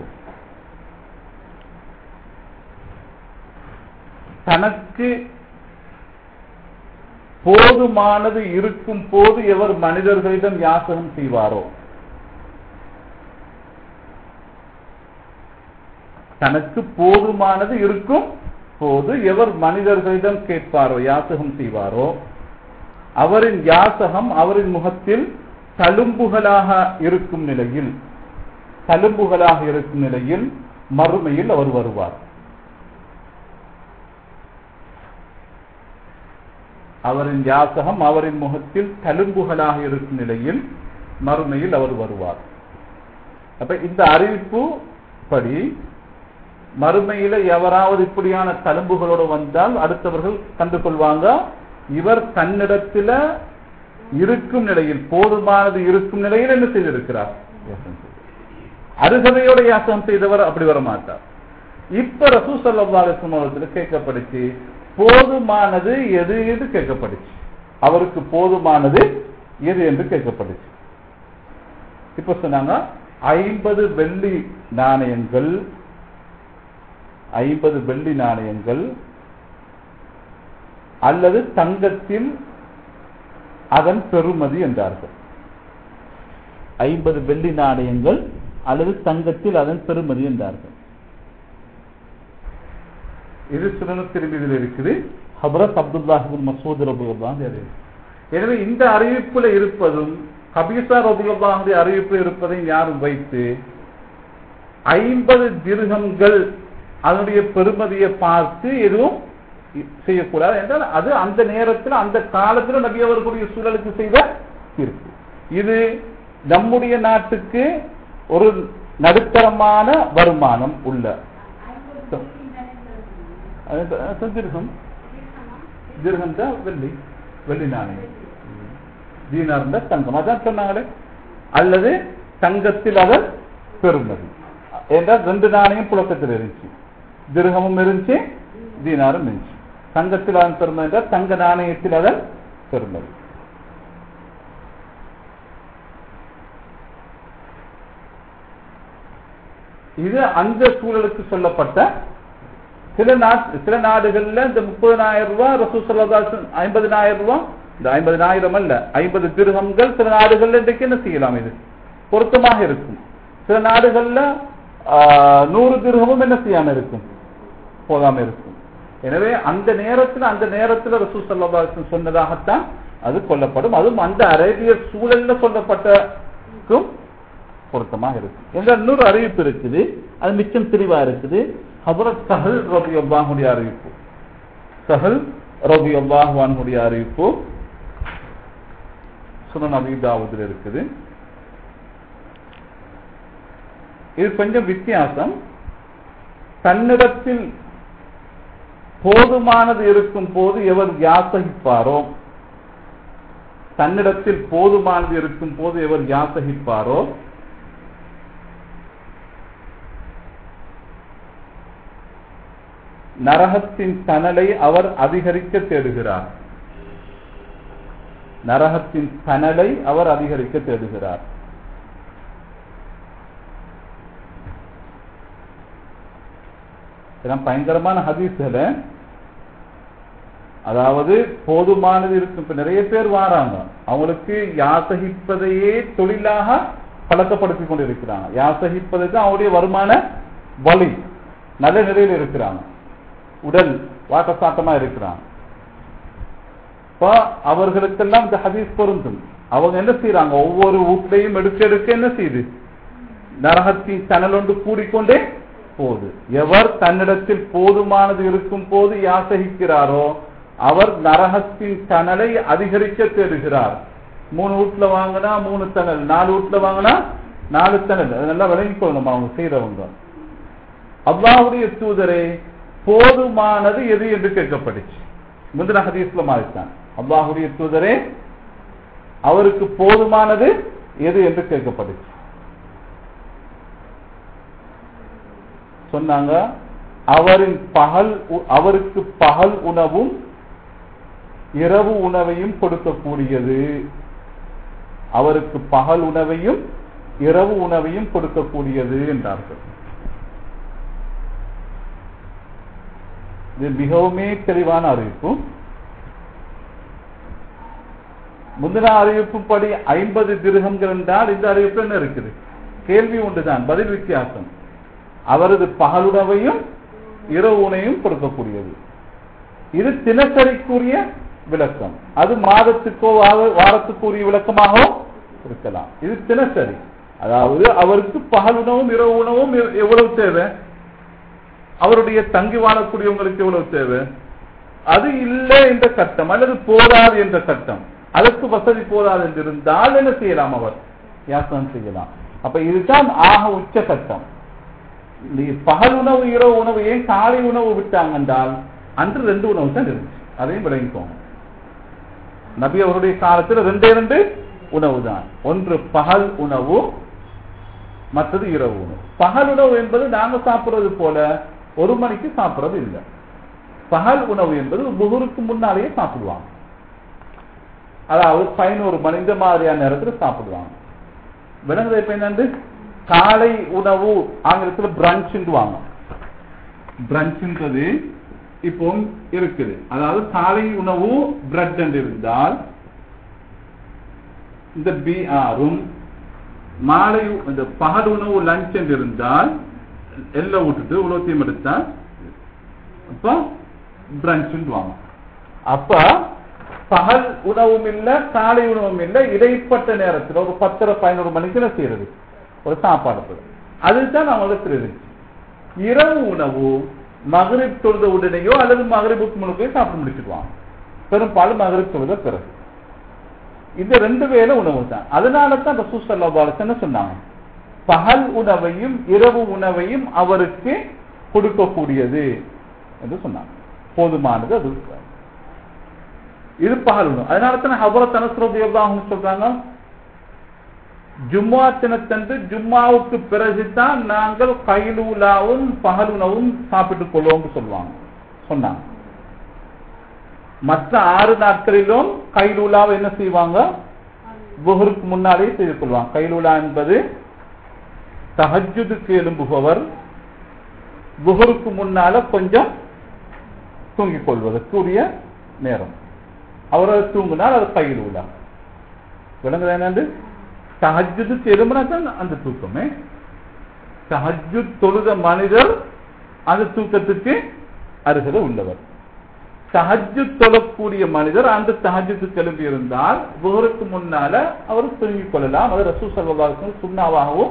தனக்கு போதுமானது இருக்கும் போது எவர் மனிதர்களிடம் யாசகம் செய்வாரோ தனக்கு போதுமானது இருக்கும் போது எவர் மனிதர்களிடம் கேட்பாரோ யாசகம் செய்வாரோ அவரின் யாசகம் அவரின் முகத்தில் தழும்புகளாக இருக்கும் நிலையில் தழும்புகளாக இருக்கும் நிலையில் மறுமையில் அவர் வருவார் அவரின் யாசகம் அவரின் முகத்தில் தழும்புகளாக இருக்கும் நிலையில் மறுமையில் அவர் வருவார் அப்ப இந்த அறிவிப்பு படி மறுமையில எவராவது இப்படியான தழும்புகளோடு வந்தால் அடுத்தவர்கள் கண்டு கொள்வாங்க இவர் தன்னிடத்துல இருக்கும் நிலையில் போதுமானது இருக்கும் நிலையில் என்ன செய்திருக்கிறார் அருகதையோட யாசகம் செய்தவர் அப்படி வர மாட்டார் இப்ப ரசூ சல்லாஸ்ல கேட்கப்படுச்சு போதுமானது எது என்று கேட்கப்படுச்சு அவருக்கு போதுமானது எது என்று கேட்கப்படுச்சு இப்ப சொன்னாங்க ஐம்பது வெள்ளி நாணயங்கள் ஐம்பது வெள்ளி நாணயங்கள் அல்லது தங்கத்தில் அதன் பெறுமதி என்றார்கள் ஐம்பது வெள்ளி நாணயங்கள் அல்லது தங்கத்தில் அதன் பெறுமதி என்றார்கள் இது சுனனு திரும்பிதில் இருக்குது ஹபரத் அப்துல்லாஹிபின் மசூத் ரபுல்லான் எனவே இந்த அறிவிப்புல இருப்பதும் கபீசா ரபுல்லாஹுடைய அறிவிப்பில் இருப்பதையும் யாரும் வைத்து ஐம்பது திருகங்கள் அதனுடைய பெருமதியை பார்த்து எதுவும் செய்யக்கூடாது என்றால் அது அந்த நேரத்தில் அந்த காலத்தில் நபி அவர்களுடைய சூழலுக்கு செய்த இருக்கு இது நம்முடைய நாட்டுக்கு ஒரு நடுத்தரமான வருமானம் உள்ள திருகம் திருகம் தான் வெள்ளி வெள்ளி நாணயம் தீனார் தங்கம் அதான் சொன்னாங்களே அல்லது தங்கத்தில் அதன் பெருமதி என்றால் ரெண்டு நாணயம் புழக்கத்தில் இருந்துச்சு திருகமும் இருந்துச்சு தீனாரும் இருந்துச்சு தங்கத்தில் அதன் பெருமதி என்றால் தங்க நாணயத்தில் அதன் பெருமதி இது அந்த சூழலுக்கு சொல்லப்பட்ட சில நாட்டு சில நாடுகள்ல இந்த முப்பதனாயிரம் ரூபாய் ரசூ சொல்லதாசன் ஐம்பதினாயிரம் ரூபாய் இந்த ஐம்பதினாயிரம் அல்ல ஐம்பது திருகங்கள் சில நாடுகள்ல இன்றைக்கு என்ன செய்யலாம் இது பொருத்தமாக இருக்கும் சில நாடுகள்ல நூறு திருகமும் என்ன செய்யாம இருக்கும் போகாம இருக்கும் எனவே அந்த நேரத்தில் அந்த நேரத்தில் ரசூ சல்லாசன் சொன்னதாகத்தான் அது கொல்லப்படும் அதுவும் அந்த அரேபிய சூழல்ல சொல்லப்பட்டக்கும் பொருத்தமாக இருக்கு என்ற இன்னொரு அறிவிப்பு இருக்குது அது மிச்சம் தெளிவா இருக்குது ஹபரத் சஹல் ரபி அல்லாஹுடைய அறிவிப்பு சஹல் ரபி அல்லாஹுடைய அறிவிப்பு சுனன் அபிதாவதில் இருக்குது இது கொஞ்சம் வித்தியாசம் தன்னிடத்தில் போதுமானது இருக்கும் போது எவர் யாசகிப்பாரோ தன்னிடத்தில் போதுமானது இருக்கும் போது எவர் யாசகிப்பாரோ நரகத்தின் தனலை அவர் அதிகரிக்க தேடுகிறார் நரகத்தின் தனலை அவர் அதிகரிக்க தேடுகிறார் பயங்கரமான ஹதீஸ்ல அதாவது போதுமானது இருக்கும் இப்ப நிறைய பேர் வாராங்க அவங்களுக்கு யாசகிப்பதையே தொழிலாக பழக்கப்படுத்தி கொண்டு இருக்கிறாங்க யாசகிப்பது தான் அவருடைய வருமான வழி நல்ல நிலையில் இருக்கிறாங்க உடல் வாட்டசாட்டமா இருக்கிறாங்க இப்ப அவர்களுக்கெல்லாம் இந்த ஹதீஸ் பொருந்தும் அவங்க என்ன செய்யறாங்க ஒவ்வொரு வீட்லையும் எடுக்க எடுக்க என்ன செய்யுது நரகத்தின் தனல் ஒன்று கூடிக்கொண்டே போகுது எவர் தன்னிடத்தில் போதுமானது இருக்கும் போது யாசகிக்கிறாரோ அவர் நரகத்தின் தனலை அதிகரிக்க தேடுகிறார் மூணு வீட்டுல வாங்கினா மூணு தனல் நாலு வீட்டுல வாங்கினா நாலு தனல் அதெல்லாம் விளங்கிக்கொள்ளணும் அவங்க செய்யறவங்க அல்லாவுடைய தூதரே போதுமானது எது என்று கேட்கப்பட்டுச்சு முந்தின ஹதீஸ்ல மாதிரித்தான் அல்லாஹுடைய தூதரே அவருக்கு போதுமானது எது என்று கேட்கப்பட்டுச்சு சொன்னாங்க அவரின் பகல் அவருக்கு பகல் உணவும் இரவு உணவையும் கொடுக்கக்கூடியது அவருக்கு பகல் உணவையும் இரவு உணவையும் கொடுக்கக்கூடியது என்றார்கள் இது மிகவுமே தெளிவான அறிவிப்பு முந்தின அறிவிப்பு படி ஐம்பது திருகங்கள் என்றால் இந்த அறிவிப்பு என்ன இருக்குது கேள்வி உண்டுதான் பதில் வித்தியாசம் அவரது பகலுணவையும் இரவு உணவையும் கொடுக்கக்கூடியது இது தினசரிக்குரிய விளக்கம் அது மாதத்துக்கோ வார- வாரத்துக்கோ உரிய விளக்கமாகவும் இருக்கலாம் இது தினசரி அதாவது அவருக்கு பகல் உணவும் இரவு உணவும் எவ்- எவ்வளவு தேவை அவருடைய தங்கி வாழக்கூடியவங்களுக்கு எவ்வளவு தேவை அது இல்லை என்ற கட்டம் அல்லது போதாது என்ற கட்டம் அதற்கு வசதி போதாது என்று இருந்தால் என்ன செய்யலாம் அவர் யாசனம் செய்யலாம் அப்ப இதுதான் ஆக உச்ச கட்டம் நீ பகல் உணவு இரவு உணவு ஏன் காலை உணவு விட்டாங்க என்றால் அன்று ரெண்டு உணவு தான் இருந்துச்சு அதையும் விளங்கிக்கோங்க நபி அவருடைய காலத்தில் ரெண்டே ரெண்டு உணவு தான் ஒன்று பகல் உணவு மற்றது இரவு உணவு பகல் உணவு என்பது நாங்க சாப்பிடுறது போல ஒரு மணிக்கு சாப்பிடுறது இல்லை பகல் உணவு என்பது புகுருக்கு முன்னாலேயே சாப்பிடுவாங்க அதாவது பதினோரு மணி இந்த மாதிரியான நேரத்தில் சாப்பிடுவாங்க விலங்குதை இப்ப என்னண்டு காலை உணவு ஆங்கிலத்தில் பிரஞ்சுவாங்க பிரஞ்சுன்றது இப்போ இருக்குது அதாவது காலை உணவு பிரெட் என்று இருந்தால் இந்த பி ஆறும் மாலை இந்த பகல் உணவு லஞ்ச் என்று இருந்தால் எல்லாம் விட்டுட்டு உலகத்தையும் எடுத்தால் அப்ப பிரஞ்சுவாங்க அப்ப பகல் உணவும் இல்ல காலை உணவும் இல்ல இடைப்பட்ட நேரத்தில் ஒரு பத்தரை பதினோரு மணிக்கு என்ன செய்யறது ஒரு சாப்பாடு போடு. அதுதான் அவங்களுக்கு இருந்துச்சு இரவு உணவு மகரிப் தொழுத உடனேயோ அல்லது மகரிபுக்கு முழுக்கையோ சாப்பிட்டு முடிச்சிடுவாங்க பெரும்பாலும் மகரிப் தொழுத பிறகு இந்த ரெண்டு வேளை உணவு தான் அதனால தான் ரசூ சல்லாஸ் என்ன சொன்னாங்க பகல் உணவையும் இரவு உணவையும் அவருக்கு கொடுக்கக்கூடியது என்று சொன்னாங்க போதுமானது அது இது பகல் உணவு அதனால தான் ஹபரத் அனஸ்ரதி எவ்வளவு சொல்றாங்க ஜும்மா தினத்தன்று ஜும்மாவுக்கு பிறகுதான் நாங்கள் கைலூலாவும் பகல் உணவும் சாப்பிட்டுக் கொள்வோம் சொல்லுவாங்க சொன்னாங்க மற்ற ஆறு நாட்களிலும் கைலூலாவை என்ன செய்வாங்க புகருக்கு முன்னாலே செய்து கொள்வாங்க கைலூலா என்பது தஹஜுதுக்கு எழும்புபவர் புகருக்கு முன்னால கொஞ்சம் தூங்கிக் கொள்வதற்குரிய நேரம் அவரை தூங்கினால் அது கைலூலா விளங்குது என்னண்டு தஹஜுதுக்கு எழும்புனா தான் அந்த தூக்கமே தஹஜு தொழுத மனிதர் அந்த தூக்கத்துக்கு அருகதை உள்ளவர் தஹஜு தொழக்கூடிய மனிதர் அந்த தஹஜுக்கு கிளம்பி இருந்தால் புகருக்கு முன்னால அவர் தூங்கிக் கொள்ளலாம் அது ரசூ சல்லாஹும் சுண்ணாவாகவும்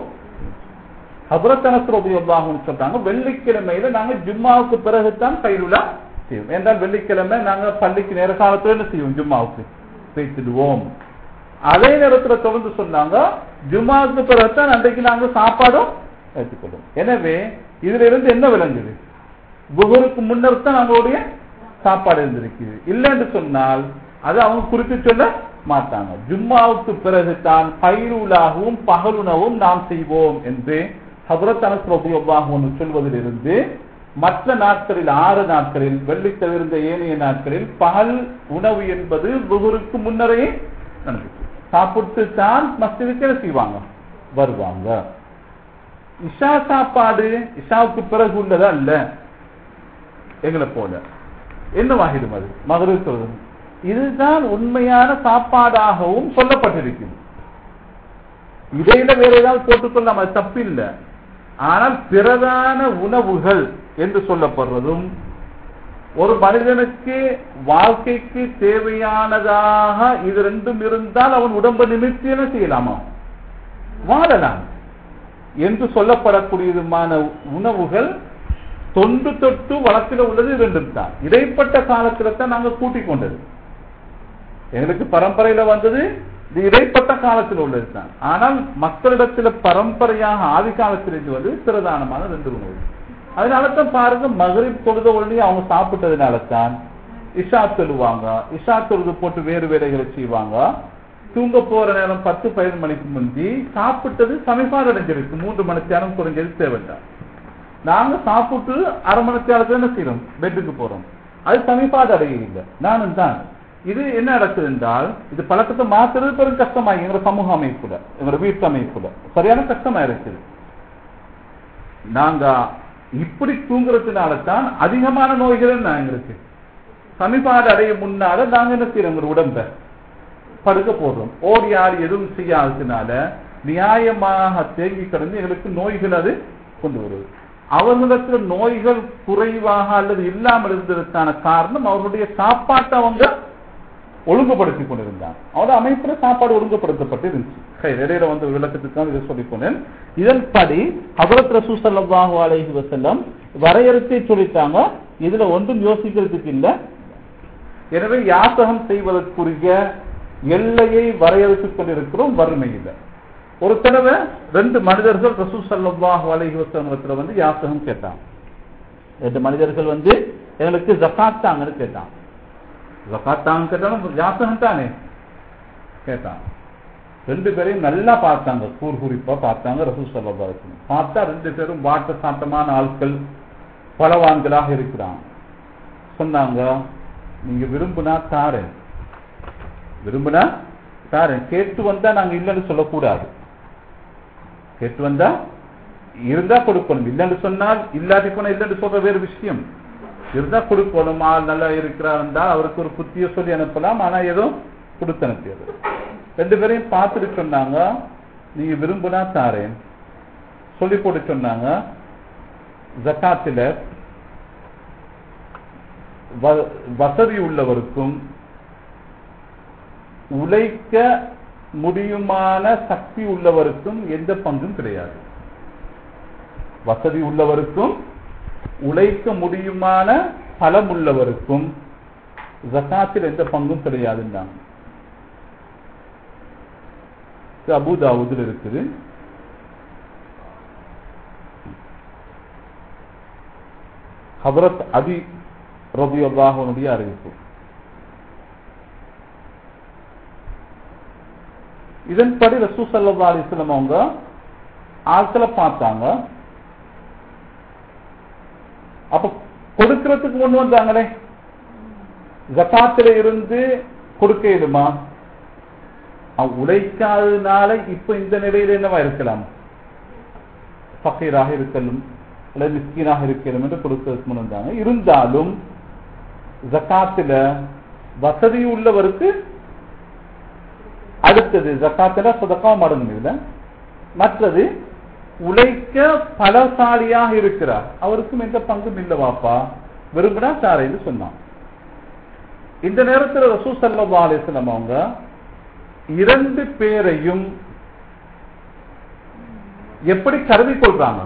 அபுரத்தனசுரபியாகவும் சொல்றாங்க வெள்ளிக்கிழமையில நாங்க ஜும்மாவுக்கு பிறகுதான் கைலுலா செய்வோம் என்றால் வெள்ளிக்கிழமை நாங்க பள்ளிக்கு நேர காலத்துல என்ன செய்வோம் ஜும்மாவுக்கு பேசிடுவோம் அதே நேரத்துல தொடர்ந்து சொன்னாங்க ஜும்மாவுக்கு பிறகுதான் அன்றைக்கு நாங்க சாப்பாடும் எடுத்துக்கொள்வோம் எனவே இதுல இருந்து என்ன விளங்குது புகருக்கு முன்னர் தான் நம்மளுடைய சாப்பாடு இருந்திருக்குது இல்லைன்னு சொன்னால் அது அவங்க குறித்து சொல்ல மாட்டாங்க ஜும்மாவுக்கு பிறகு தான் பயிரூலாகவும் பகலுணவும் நாம் செய்வோம் என்று ஹபரத் அனஸ்ரோபியாகவும் சொல்வதிலிருந்து மற்ற நாட்களில் ஆறு நாட்களில் வெள்ளி தவிர்ந்த ஏனைய நாட்களில் பகல் உணவு என்பது புகுருக்கு முன்னரே நடந்துச்சு சாப்பிட்டு தான் மஸ்ஜிதுக்கு என்ன செய்வாங்க வருவாங்க இஷா சாப்பாடு இஷாவுக்கு பிறகு உள்ளதா இல்ல எங்களை போல என்னவாகிடும் அது மகரில் சொல்றது இதுதான் உண்மையான சாப்பாடாகவும் சொல்லப்பட்டிருக்கும் இடையில வேற ஏதாவது போட்டுக்கொள்ளலாம் அது தப்பில்லை ஆனால் பிரதான உணவுகள் என்று சொல்லப்படுறதும் ஒரு மனிதனுக்கு வாழ்க்கைக்கு தேவையானதாக இது ரெண்டும் இருந்தால் அவன் உடம்பு நிமித்தி என்ன செய்யலாமா வாழலாம் என்று சொல்லப்படக்கூடியதுமான உணவுகள் தொன்று தொட்டு வளத்தில் உள்ளது இரண்டும் தான் இடைப்பட்ட காலத்துல தான் நாங்க கூட்டிக் கொண்டது எங்களுக்கு பரம்பரையில வந்தது இது இடைப்பட்ட காலத்தில் உள்ளது தான் ஆனால் மக்களிடத்துல பரம்பரையாக ஆதி காலத்தில் இருந்துவது பிரதானமான ரெண்டு உணவு அதனால தான் பாருங்க மகரிப் தொழுத உடனே அவங்க சாப்பிட்டதுனால தான் இஷா தொழுவாங்க இஷா தொழுது போட்டு வேறு வேலைகளை செய்வாங்க தூங்க போற நேரம் பத்து பதினொரு மணிக்கு முந்தி சாப்பிட்டது சமைப்பாடு அடைஞ்சிருக்கு மூன்று மணி நேரம் குறைஞ்சது தேவைதான் நாங்க சாப்பிட்டு அரை மணி நேரத்துல என்ன செய்யறோம் பெட்டுக்கு போறோம் அது சமீபாத அடையில நானும் தான் இது என்ன நடக்குது என்றால் இது பழக்கத்தை மாத்துறது பெரும் கஷ்டமாகி எங்களோட சமூக அமைப்புல எங்களோட வீட்டு அமைப்புல சரியான கஷ்டமா இருக்குது நாங்க இப்படி தூங்குறதுனால தான் அதிகமான நோய்கள் நான் எங்களுக்கு சமீபாடு அடைய முன்னால நாங்க என்ன செய்யறோம் எங்க உடம்ப படுக்க போடுறோம் ஓடி ஆடி எதுவும் செய்யாததுனால நியாயமாக தேங்கி கிடந்து எங்களுக்கு நோய்கள் அது கொண்டு வருது அவர்களிடத்துல நோய்கள் குறைவாக அல்லது இல்லாமல் இருந்ததற்கான காரணம் அவர்களுடைய சாப்பாட்டை அவங்க ஒழுங்குபடுத்தி கொண்டிருந்தான் அவனோட அமைப்புல சாப்பாடு ஒழுங்குபடுத்தப்பட்டு இருந்துச்சு சரி, இடையில வந்து விளக்கத்துக்காக இதை சொல்லி போனேன் இதன்படி ஹபரத் ரசூ ஸல்லல்லாஹு அலைஹி வஸல்லம் வரையறுத்தை சொல்லிட்டாங்க இதுல ஒன்றும் யோசிக்கிறதுக்கு இல்ல எனவே யாசகம் செய்வதற்குரிய எல்லையை வரையறுத்துக் கொண்டிருக்கிறோம் வறுமை இல்லை ஒரு தடவை ரெண்டு மனிதர்கள் ரசூ ஸல்லல்லாஹு அலைஹி வஸல்லம் வந்து யாசகம் கேட்டாங்க ரெண்டு மனிதர்கள் வந்து எங்களுக்கு ஜகாத் தாங்கன்னு கேட்டான் ஜகாத் தாங்க கேட்டாலும் யாசகம் தானே கேட்டான் ரெண்டு பேரையும் நல்லா பார்த்தாங்க கூர் குறிப்பா பார்த்தாங்க ரசூல் சல்லா பார்த்தா ரெண்டு பேரும் வாட்ட சாட்டமான ஆட்கள் பலவான்களாக இருக்கிறாங்க சொன்னாங்க நீங்க விரும்புனா தாரேன் விரும்புனா தாரேன் கேட்டு வந்தா நாங்க இல்லைன்னு சொல்லக்கூடாது கேட்டு வந்தா இருந்தா கொடுக்கணும் இல்லைன்னு சொன்னால் இல்லாட்டி போனா இல்லைன்னு சொல்ற வேறு விஷயம் இருந்தா கொடுக்கணும் ஆள் நல்லா இருக்கிறார் இருந்தால் அவருக்கு ஒரு புத்திய சொல்லி அனுப்பலாம் ஆனா ஏதோ கொடுத்து அனுப்பியது ரெண்டு பேரையும் பார்த்துட்டு சொன்னாங்க நீங்க விரும்புனா தாரேன் சொல்லி போட்டு சொன்னாங்க ஜக்காத்துல வ- வசதி உள்ளவருக்கும் உழைக்க முடியுமான சக்தி உள்ளவருக்கும் எந்த பங்கும் கிடையாது வசதி உள்ளவருக்கும் உழைக்க முடியுமான பலம் உள்ளவருக்கும் ஜக்காத்தில் எந்த பங்கும் கிடையாதுன்றாங்க இது அபுதாவுதில் இருக்குது ஹபரத் அபி ரபி அல்லாஹனுடைய அறிவிப்பு இதன்படி ரசூ சல்லா அலிஸ்லம் அவங்க ஆட்களை பார்த்தாங்க அப்ப கொடுக்கறதுக்கு கொண்டு வந்தாங்களே ஜக்காத்துல இருந்து கொடுக்க இடுமா அவன் உழைக்காததுனால இப்ப இந்த நிலையில என்னவா இருக்கலாம் ஃபக்கீராக இருக்கலாம் அல்லது மிஸ்கீனாக இருக்கலாம் என்று கொடுக்கிறதுக்கு முன் வந்தாங்க இருந்தாலும் ஜக்காத்துல வசதி உள்ளவருக்கு அடுத்தது ஜக்காத்துல சதக்காவும் அடங்கும் இதுல மற்றது உழைக்க பலசாலியாக இருக்கிறார் அவருக்கும் எந்த பங்கும் இல்லை வாப்பா விரும்பினா சாரைன்னு சொன்னான் இந்த நேரத்தில் ரசூ சல்லா அலிஸ்லாம் அவங்க இரண்டு பேரையும் எப்படி கருதி கொள்றாங்க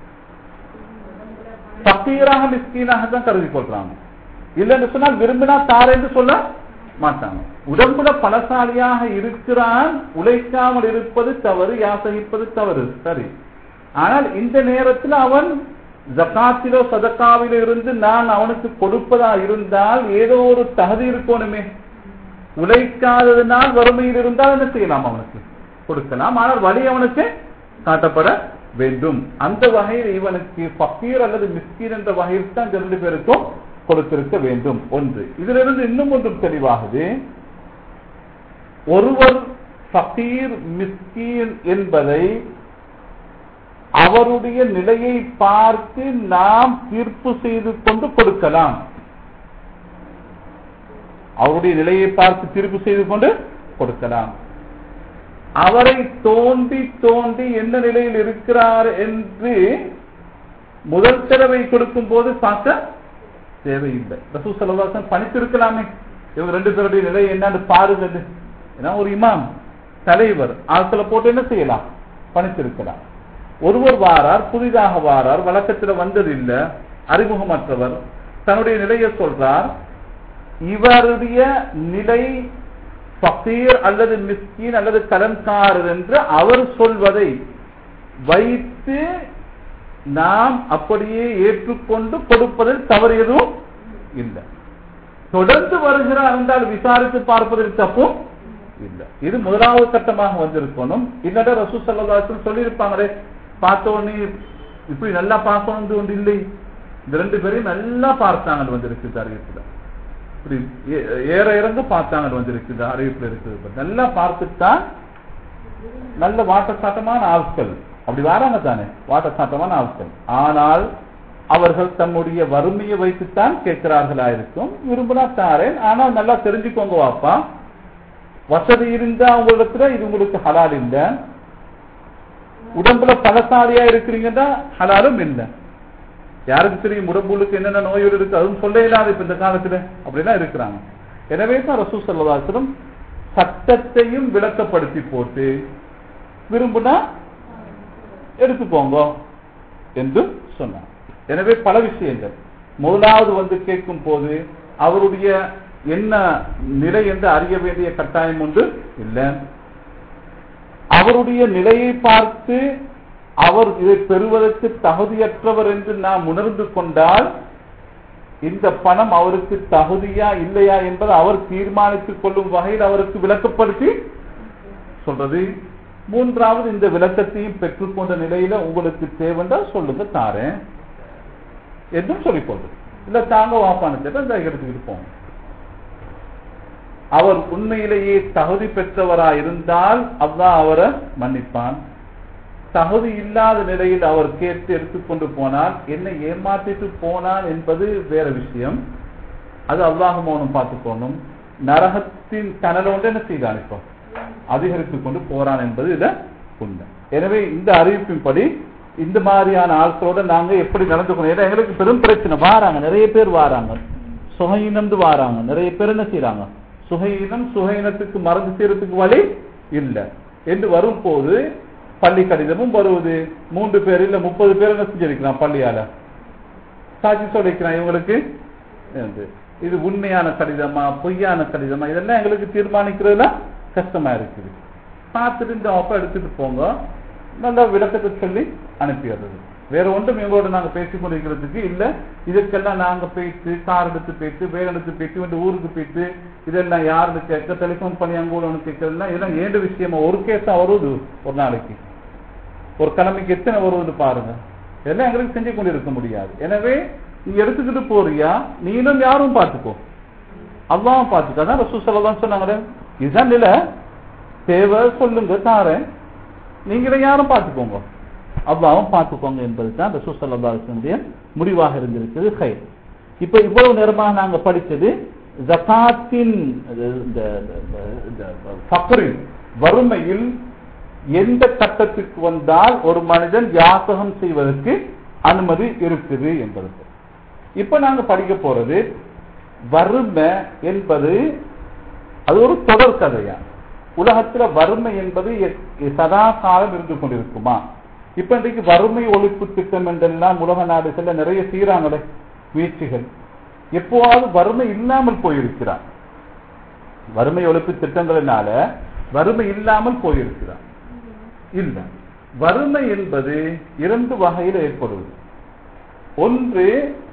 பக்கீராக மிஸ்கீனாக தான் கருதி கொள்றாங்க இல்லைன்னு சொன்னால் விரும்பினா தாரேன்னு சொல்ல மாட்டாங்க உடம்புல பலசாலியாக இருக்கிறான் உழைக்காமல் இருப்பது தவறு யாசகிப்பது தவறு சரி ஆனால் இந்த நேரத்தில் அவன் ஜக்காத்திலோ சதக்காவிலோ இருந்து நான் அவனுக்கு கொடுப்பதா இருந்தால் ஏதோ ஒரு தகுதி இருக்கணுமே உழைக்காததினால் வறுமையில் இருந்தால் என்ன செய்யலாம் அவனுக்கு கொடுக்கலாம் ஆனால் வழி அவனுக்கு காட்டப்பட வேண்டும் அந்த வகையில் இவனுக்கு பக்கீர் அல்லது மிஸ்கீர் என்ற வகையில் தான் இந்த ரெண்டு பேருக்கும் கொடுத்திருக்க வேண்டும் ஒன்று இதிலிருந்து இன்னும் ஒன்றும் தெளிவாகுது ஒருவர் ஃபகீர் மிஸ்கீன் என்பதை அவருடைய நிலையை பார்த்து நாம் தீர்ப்பு செய்து கொண்டு கொடுக்கலாம் அவருடைய நிலையை பார்த்து தீர்ப்பு செய்து கொண்டு கொடுக்கலாம் அவரை தோண்டி தோண்டி என்ன நிலையில் இருக்கிறார் என்று முதல் தடவை கொடுக்கும் போது பார்க்க தேவையில்லை ரசூ சலவாசன் பணித்திருக்கலாமே இவங்க ரெண்டு பேருடைய நிலை என்னன்னு பாருங்க ஏன்னா ஒரு இமாம் தலைவர் ஆட்களை போட்டு என்ன செய்யலாம் பணித்திருக்கலாம் ஒருவர் வாரார் புதிதாக வாரார் வழக்கத்தில் வந்ததில்லை அறிமுகமற்றவர் தன்னுடைய நிலையை சொல்றார் இவருடைய நிலை பக்கீர் அல்லது மிஸ்கீன் அல்லது கடன்காரர் என்று அவர் சொல்வதை வைத்து நாம் அப்படியே ஏற்றுக்கொண்டு கொடுப்பதில் தவறு எதுவும் இல்லை தொடர்ந்து வருகிறார் என்றால் விசாரித்து பார்ப்பதில் தப்பும் இல்லை இது முதலாவது கட்டமாக வந்திருக்கணும் இல்லடா ரசூ சல்லாசன் சொல்லியிருப்பாங்களே பார்த்த உடனே இப்படி நல்லா பார்க்கணும் ஒன்று இல்லை இந்த ரெண்டு பேரையும் நல்லா பார்த்தாங்க வந்திருக்கு அறிவிப்புல இப்படி ஏற இறங்க பார்த்தாங்க வந்திருக்கு அறிவிப்புல இருக்குது நல்லா பார்த்துட்டான் நல்ல வாட்டசாட்டமான ஆட்கள் அப்படி வராங்க தானே வாட்டசாட்டமான ஆட்கள் ஆனால் அவர்கள் தம்முடைய வறுமையை வைத்துத்தான் கேட்கிறார்களா இருக்கும் விரும்பினா தாரேன் ஆனால் நல்லா தெரிஞ்சுக்கோங்க வாப்பா வசதி இருந்தா உங்களிடத்துல இது உங்களுக்கு ஹலால் இல்லை உடம்புல பலசாலியா இருக்கிறீங்கன்னா ஹலாலும் இல்லை யாருக்கு தெரியும் உடம்புக்கு என்னென்ன நோய்கள் இருக்கு அதுவும் சொல்ல இல்லாத இப்ப இந்த காலத்துல அப்படிலாம் இருக்கிறாங்க எனவே தான் ரசூ சல்லாஸ்லம் சட்டத்தையும் விளக்கப்படுத்தி போட்டு விரும்புனா எடுத்துக்கோங்க என்று சொன்னார் எனவே பல விஷயங்கள் முதலாவது வந்து கேட்கும் போது அவருடைய என்ன நிலை என்று அறிய வேண்டிய கட்டாயம் உண்டு இல்லை அவருடைய நிலையை பார்த்து அவர் இதை பெறுவதற்கு தகுதியற்றவர் என்று நாம் உணர்ந்து கொண்டால் இந்த பணம் அவருக்கு தகுதியா இல்லையா என்பதை அவர் தீர்மானித்துக் கொள்ளும் வகையில் அவருக்கு விளக்கப்படுத்தி சொல்றது மூன்றாவது இந்த விளக்கத்தையும் பெற்றுக்கொண்ட நிலையில உங்களுக்கு தேவைண்டா சொல்லுங்க தாரேன் என்றும் சொல்லிக் கொள்றது இல்ல தாங்க வாப்பான சேட்டை இந்த எடுத்துக்கிட்டு போங்க அவர் உண்மையிலேயே தகுதி பெற்றவரா இருந்தால் அல்லாஹ் அவரை மன்னிப்பான் தகுதி இல்லாத நிலையில் அவர் கேட்டு எடுத்துக்கொண்டு போனால் என்னை ஏமாற்றிட்டு போனான் என்பது வேற விஷயம் அது அல்லாஹ் மௌனம் பார்த்துக்கோணும் நரகத்தின் கனலோண்டு என்ன செய்தான் இப்போ அதிகரித்துக் கொண்டு போறான் என்பது இத உண்மை எனவே இந்த அறிவிப்பின்படி இந்த மாதிரியான ஆட்களோட நாங்க எப்படி நடந்துக்கணும் ஏன்னா எங்களுக்கு பெரும் பிரச்சனை வாராங்க நிறைய பேர் வாராங்க சுகையினந்து வாராங்க நிறைய பேர் என்ன செய்யறாங்க சுகையினம் சுகையினத்துக்கு மறந்து செய்யறதுக்கு வழி இல்லை என்று வரும்போது பள்ளி கடிதமும் வருவது மூன்று பேர் இல்ல முப்பது பேர் என்ன செஞ்சிருக்கிறான் பள்ளியால சாட்சி சொல்லிக்கிறான் இவங்களுக்கு இது உண்மையான கடிதமா பொய்யான கடிதமா இதெல்லாம் எங்களுக்கு தீர்மானிக்கிறதுல கஷ்டமா இருக்குது பார்த்துட்டு இந்த அப்ப எடுத்துட்டு போங்க நல்லா விளக்கத்தை சொல்லி அனுப்பிடுறது வேற ஒன்றும் எங்களோட நாங்க பேசிக் கொண்டிருக்கிறதுக்கு இல்ல இதுக்கெல்லாம் நாங்க போயிட்டு கார் எடுத்து போயிட்டு வேலை எடுத்து போயிட்டு வந்து ஊருக்கு போயிட்டு இதெல்லாம் யாருன்னு கேட்க டெலிபோன் பண்ணி அங்க ஒன்று கேட்கறதுலாம் இதெல்லாம் ஏண்டு விஷயமா ஒரு கேஸா வருது ஒரு நாளைக்கு ஒரு கிழமைக்கு எத்தனை வருவது பாருங்க இதெல்லாம் எங்களுக்கு செஞ்சு கொண்டு இருக்க முடியாது எனவே நீ எடுத்துக்கிட்டு போறியா நீனும் யாரும் பார்த்துக்கோ அல்லாவும் பார்த்துக்கோ அதான் ரசூ சொல்லலாம் சொன்னாங்களே இதுதான் நிலை தேவை சொல்லுங்க தாரேன் நீங்களே யாரும் பார்த்துக்கோங்க அல்லாவும் பார்த்துக்கோங்க என்பது தான் ரசூ சல்லாஹனுடைய முடிவாக இருந்திருக்குது ஹை இப்ப இவ்வளவு நேரமாக நாங்க படித்தது ஜகாத்தின் ஃபக்ரின் வறுமையில் எந்த கட்டத்துக்கு வந்தால் ஒரு மனிதன் யாசகம் செய்வதற்கு அனுமதி இருக்குது என்பது இப்ப நாங்க படிக்க போறது வறுமை என்பது அது ஒரு தொடர் கதையா உலகத்துல வறுமை என்பது சதா காலம் இருந்து கொண்டிருக்குமா இப்ப இன்றைக்கு வறுமை ஒழிப்பு திட்டம் என்றெல்லாம் உலக நாடுகள்ல நிறைய சீராங்களே முயற்சிகள் எப்போவாவது வறுமை இல்லாமல் போயிருக்கிறான் வறுமை ஒழிப்பு திட்டங்களினால வறுமை இல்லாமல் போயிருக்கிறான் இல்ல வறுமை என்பது இரண்டு வகையில் ஏற்படுவது ஒன்று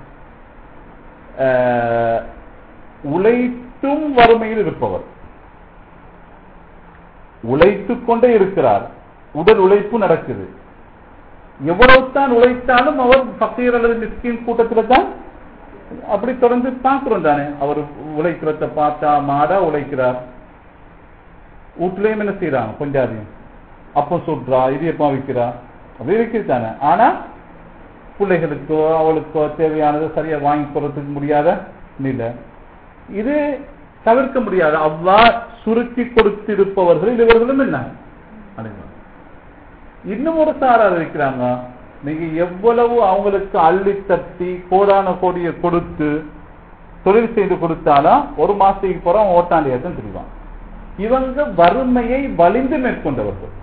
உழைத்தும் வறுமையில் இருப்பவர் உழைத்துக் கொண்டே இருக்கிறார் உடல் உழைப்பு நடக்குது எவ்வளவு தான் உழைத்தாலும் அவர் பக்கீர் அல்லது மிஸ்கின் கூட்டத்தில் தான் அப்படி தொடர்ந்து பார்க்கிறோம் தானே அவர் உழைக்கிறத பார்த்தா மாடா உழைக்கிறார் வீட்டுலயும் என்ன செய்யறாங்க கொஞ்சாதையும் அப்போ சொல்றா இடியப்பா விற்கிறா அப்படி இருக்குது தானே ஆனா பிள்ளைகளுக்கோ அவளுக்கோ தேவையானதை சரியா வாங்கி போறதுக்கு முடியாத நிலை இது தவிர்க்க முடியாது அவ்வா சுருக்கி கொடுத்திருப்பவர்கள் இவர்களும் என்ன இன்னும் ஒரு சாரார் இருக்கிறாங்க நீங்க எவ்வளவு அவங்களுக்கு அள்ளி தட்டி கோடான கோடியை கொடுத்து தொழில் செய்து கொடுத்தாலும் ஒரு மாசத்துக்கு போறோம் ஓட்டாண்டியா தான் தெரிவான் இவங்க வறுமையை வலிந்து மேற்கொண்டவர்கள்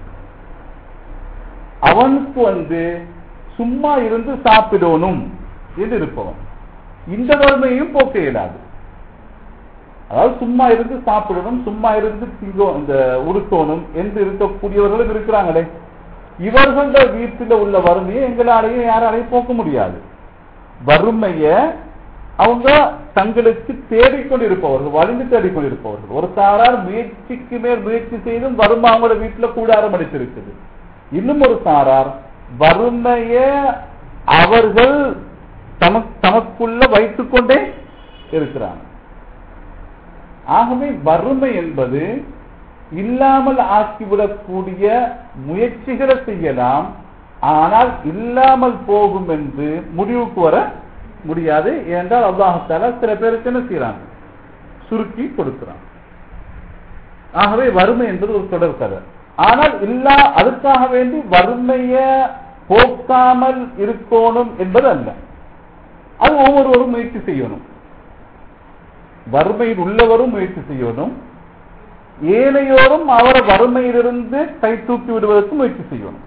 அவனுக்கு வந்து சும்மா இருந்து சாப்பிடணும் என்று இருப்பவன் இந்த வறுமையும் போக்க இயலாது அதாவது சும்மா இருந்து சாப்பிடணும் சும்மா இருந்து திங்கோ இந்த உடுத்தோணும் என்று இருக்கக்கூடியவர்களும் இருக்கிறாங்களே இவர்கள வீட்டில் உள்ள வறுமையை எங்களாலேயும் யாராலையும் போக்க முடியாது வறுமைய அவங்க தங்களுக்கு தேடிக்கொண்டிருப்பவர்கள் வலிந்து தேடிக்கொண்டிருப்பவர்கள் ஒரு சாரார் முயற்சிக்கு மேல் முயற்சி செய்தும் வறுமை அவங்களோட வீட்டுல கூடாரம் அடித்திருக்குது இன்னும் ஒரு சாரார் வறுமைய அவர்கள் தமக்கு தமக்குள்ள வைத்துக் கொண்டே இருக்கிறாங்க ஆகவே வறுமை என்பது இல்லாமல் ஆக்கிவிடக்கூடிய முயற்சிகளை செய்யலாம் ஆனால் இல்லாமல் போகும் என்று முடிவுக்கு வர முடியாது என்றால் அல்லாஹால சில பேருக்கு என்ன செய்யறாங்க சுருக்கி கொடுக்கிறான் ஆகவே வறுமை என்பது ஒரு தொடர் கதை ஆனால் இல்லா அதுக்காக வேண்டி வறுமைய போக்காமல் இருக்கணும் என்பது அல்ல அது ஒவ்வொருவரும் முயற்சி செய்யணும் வறுமையில் உள்ளவரும் முயற்சி செய்யணும் ஏனையோரும் அவரை வறுமையிலிருந்து கை தூக்கி விடுவதற்கு முயற்சி செய்யணும்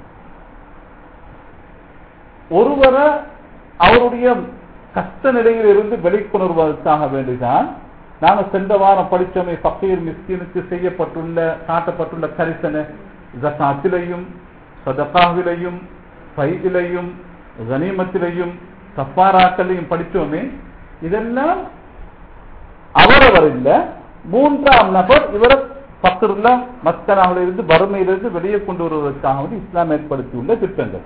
ஒருவரை அவருடைய கஷ்ட நிலையில் இருந்து வெளிக்கொணர்வதற்காக வேண்டிதான் நாங்க சென்ற வாரம் படிச்சோமே பக்கீர் மிஸ்கினுக்கு செய்யப்பட்டுள்ள காட்டப்பட்டுள்ள கரிசனை ஜகாத்திலையும் சதகாவிலையும் ஃபைதிலையும் கனிமத்திலையும் கஃபாராக்களையும் படிச்சோமே இதெல்லாம் அவரவர் இல்ல மூன்றாம் நபர் இவரை பக்கத்துல மஸ்கனாவில் இருந்து வறுமையிலிருந்து வெளியே கொண்டு வருவதற்காக வந்து இஸ்லாம் ஏற்படுத்தியுள்ள திட்டங்கள்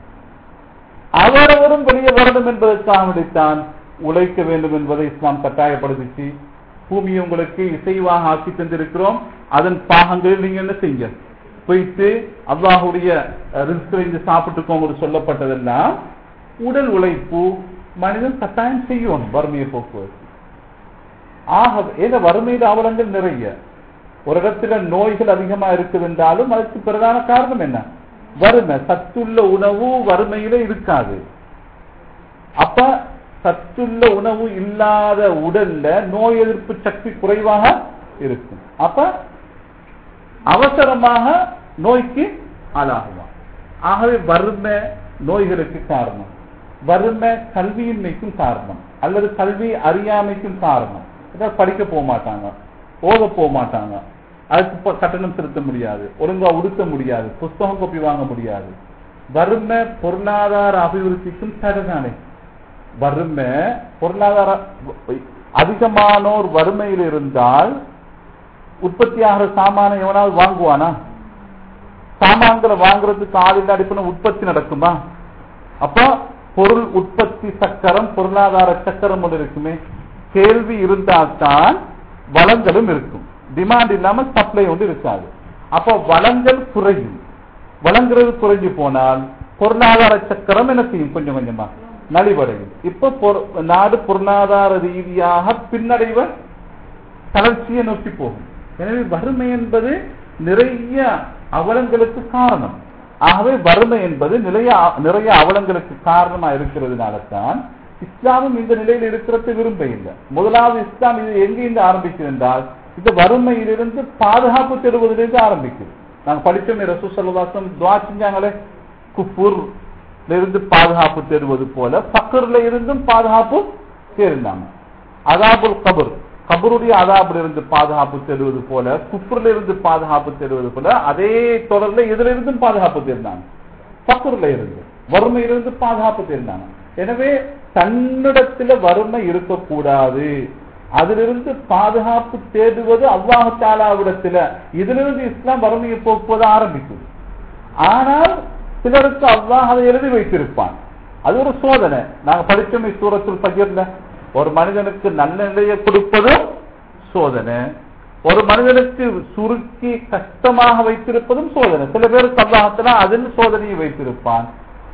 அவரவரும் வெளியே வரணும் என்பதற்காக வேண்டித்தான் உழைக்க வேண்டும் என்பதை இஸ்லாம் கட்டாயப்படுத்திச்சு பூமியை உங்களுக்கு இசைவாக ஆக்கி தந்திருக்கிறோம் அதன் பாகங்களில் நீங்க என்ன செய்ய போயிட்டு அல்லாஹுடைய ரிஸ்கிலிருந்து சாப்பிட்டுக்கோங்க சொல்லப்பட்டதெல்லாம் உடல் உழைப்பு மனிதன் கட்டாயம் செய்யணும் வறுமையை போக்குவதற்கு ஆக ஏத வறுமையில் அவலங்கள் நிறைய ஒரு இடத்துல நோய்கள் அதிகமா இருக்குது என்றாலும் அதுக்கு பிரதான காரணம் என்ன வறுமை சத்துள்ள உணவு வறுமையில இருக்காது அப்ப சத்துள்ள உணவு இல்லாத உடல்ல நோய் எதிர்ப்பு சக்தி குறைவாக இருக்கும் அப்ப அவசரமாக நோய்க்கு ஆளாகுவான் ஆகவே வறுமை நோய்களுக்கு காரணம் வறுமை கல்வியின்மைக்கும் காரணம் அல்லது கல்வி அறியாமைக்கும் காரணம் ஏதாவது படிக்க போக மாட்டாங்க ஓத போக மாட்டாங்க அதுக்கு இப்ப கட்டணம் செலுத்த முடியாது ஒழுங்கா உடுத்த முடியாது புஸ்தகம் கோப்பி வாங்க முடியாது வறுமை பொருளாதார அபிவிருத்திக்கும் தடைதானே வறுமை பொருளாதார அதிகமானோர் வறுமையில் இருந்தால் உற்பத்தி ஆகிற சாமான எவனாவது வாங்குவானா சாமான்களை வாங்குறதுக்கு ஆளில் அடிப்படை உற்பத்தி நடக்குமா அப்ப பொருள் உற்பத்தி சக்கரம் பொருளாதார சக்கரம் ஒன்று இருக்குமே கேள்வி இருந்தால்தான் வளங்களும் இருக்கும் டிமாண்ட் இல்லாம சப்ளை ஒன்று இருக்காது அப்ப வளங்கள் குறையும் வளங்கிறது குறைஞ்சு போனால் பொருளாதார சக்கரம் என்ன செய்யும் கொஞ்சம் கொஞ்சமா நலிவடையும் இப்ப நாடு பொருளாதார ரீதியாக பின்னடைவ தளர்ச்சியை நோக்கி போகும் எனவே வறுமை என்பது நிறைய அவலங்களுக்கு காரணம் ஆகவே வறுமை என்பது நிறைய நிறைய அவலங்களுக்கு காரணமா இருக்கிறதுனால தான் இஸ்லாமும் இந்த நிலையில் இருக்கிறது விரும்ப இல்லை முதலாவது இஸ்லாம் இது எங்கிருந்து ஆரம்பிக்குது என்றால் இந்த வறுமையிலிருந்து பாதுகாப்பு தேடுவதிலிருந்து ஆரம்பிக்குது நாங்க படிச்சோமே ரசூ சல்லாசம் துவா செஞ்சாங்களே குஃபுர் இருந்து பாதுகாப்பு தேடுவது போல பக்கர்ல இருந்தும் பாதுகாப்பு தேர்ந்தாங்க அதாபுல் கபர் கபருடைய அதாபில் இருந்து பாதுகாப்பு தேடுவது போல குஃபுர்ல இருந்து பாதுகாப்பு தேடுவது போல அதே தொடர்ல இதுல இருந்தும் பாதுகாப்பு தேர்ந்தாங்க பக்கர்ல இருந்து வறுமையிலிருந்து பாதுகாப்பு தேர்ந்தாங்க எனவே தன்னிடத்துல வறுமை இருக்கக்கூடாது அதிலிருந்து பாதுகாப்பு தேடுவது அல்லாஹாலாவிடத்துல இதிலிருந்து இஸ்லாம் வறுமையை போக்குவது ஆரம்பிக்கும் ஆனால் சிலருக்கு அல்லாஹ் அதை எழுதி வைத்திருப்பான் அது ஒரு சோதனை நாங்க படிச்சோமே சூரத்தில் பகிர்ல ஒரு மனிதனுக்கு நல்ல நிலையை கொடுப்பதும் சோதனை ஒரு மனிதனுக்கு சுருக்கி கஷ்டமாக வைத்திருப்பதும் சோதனை சில பேருக்கு அல்லாஹத்துல அதில் சோதனையை வைத்திருப்பான்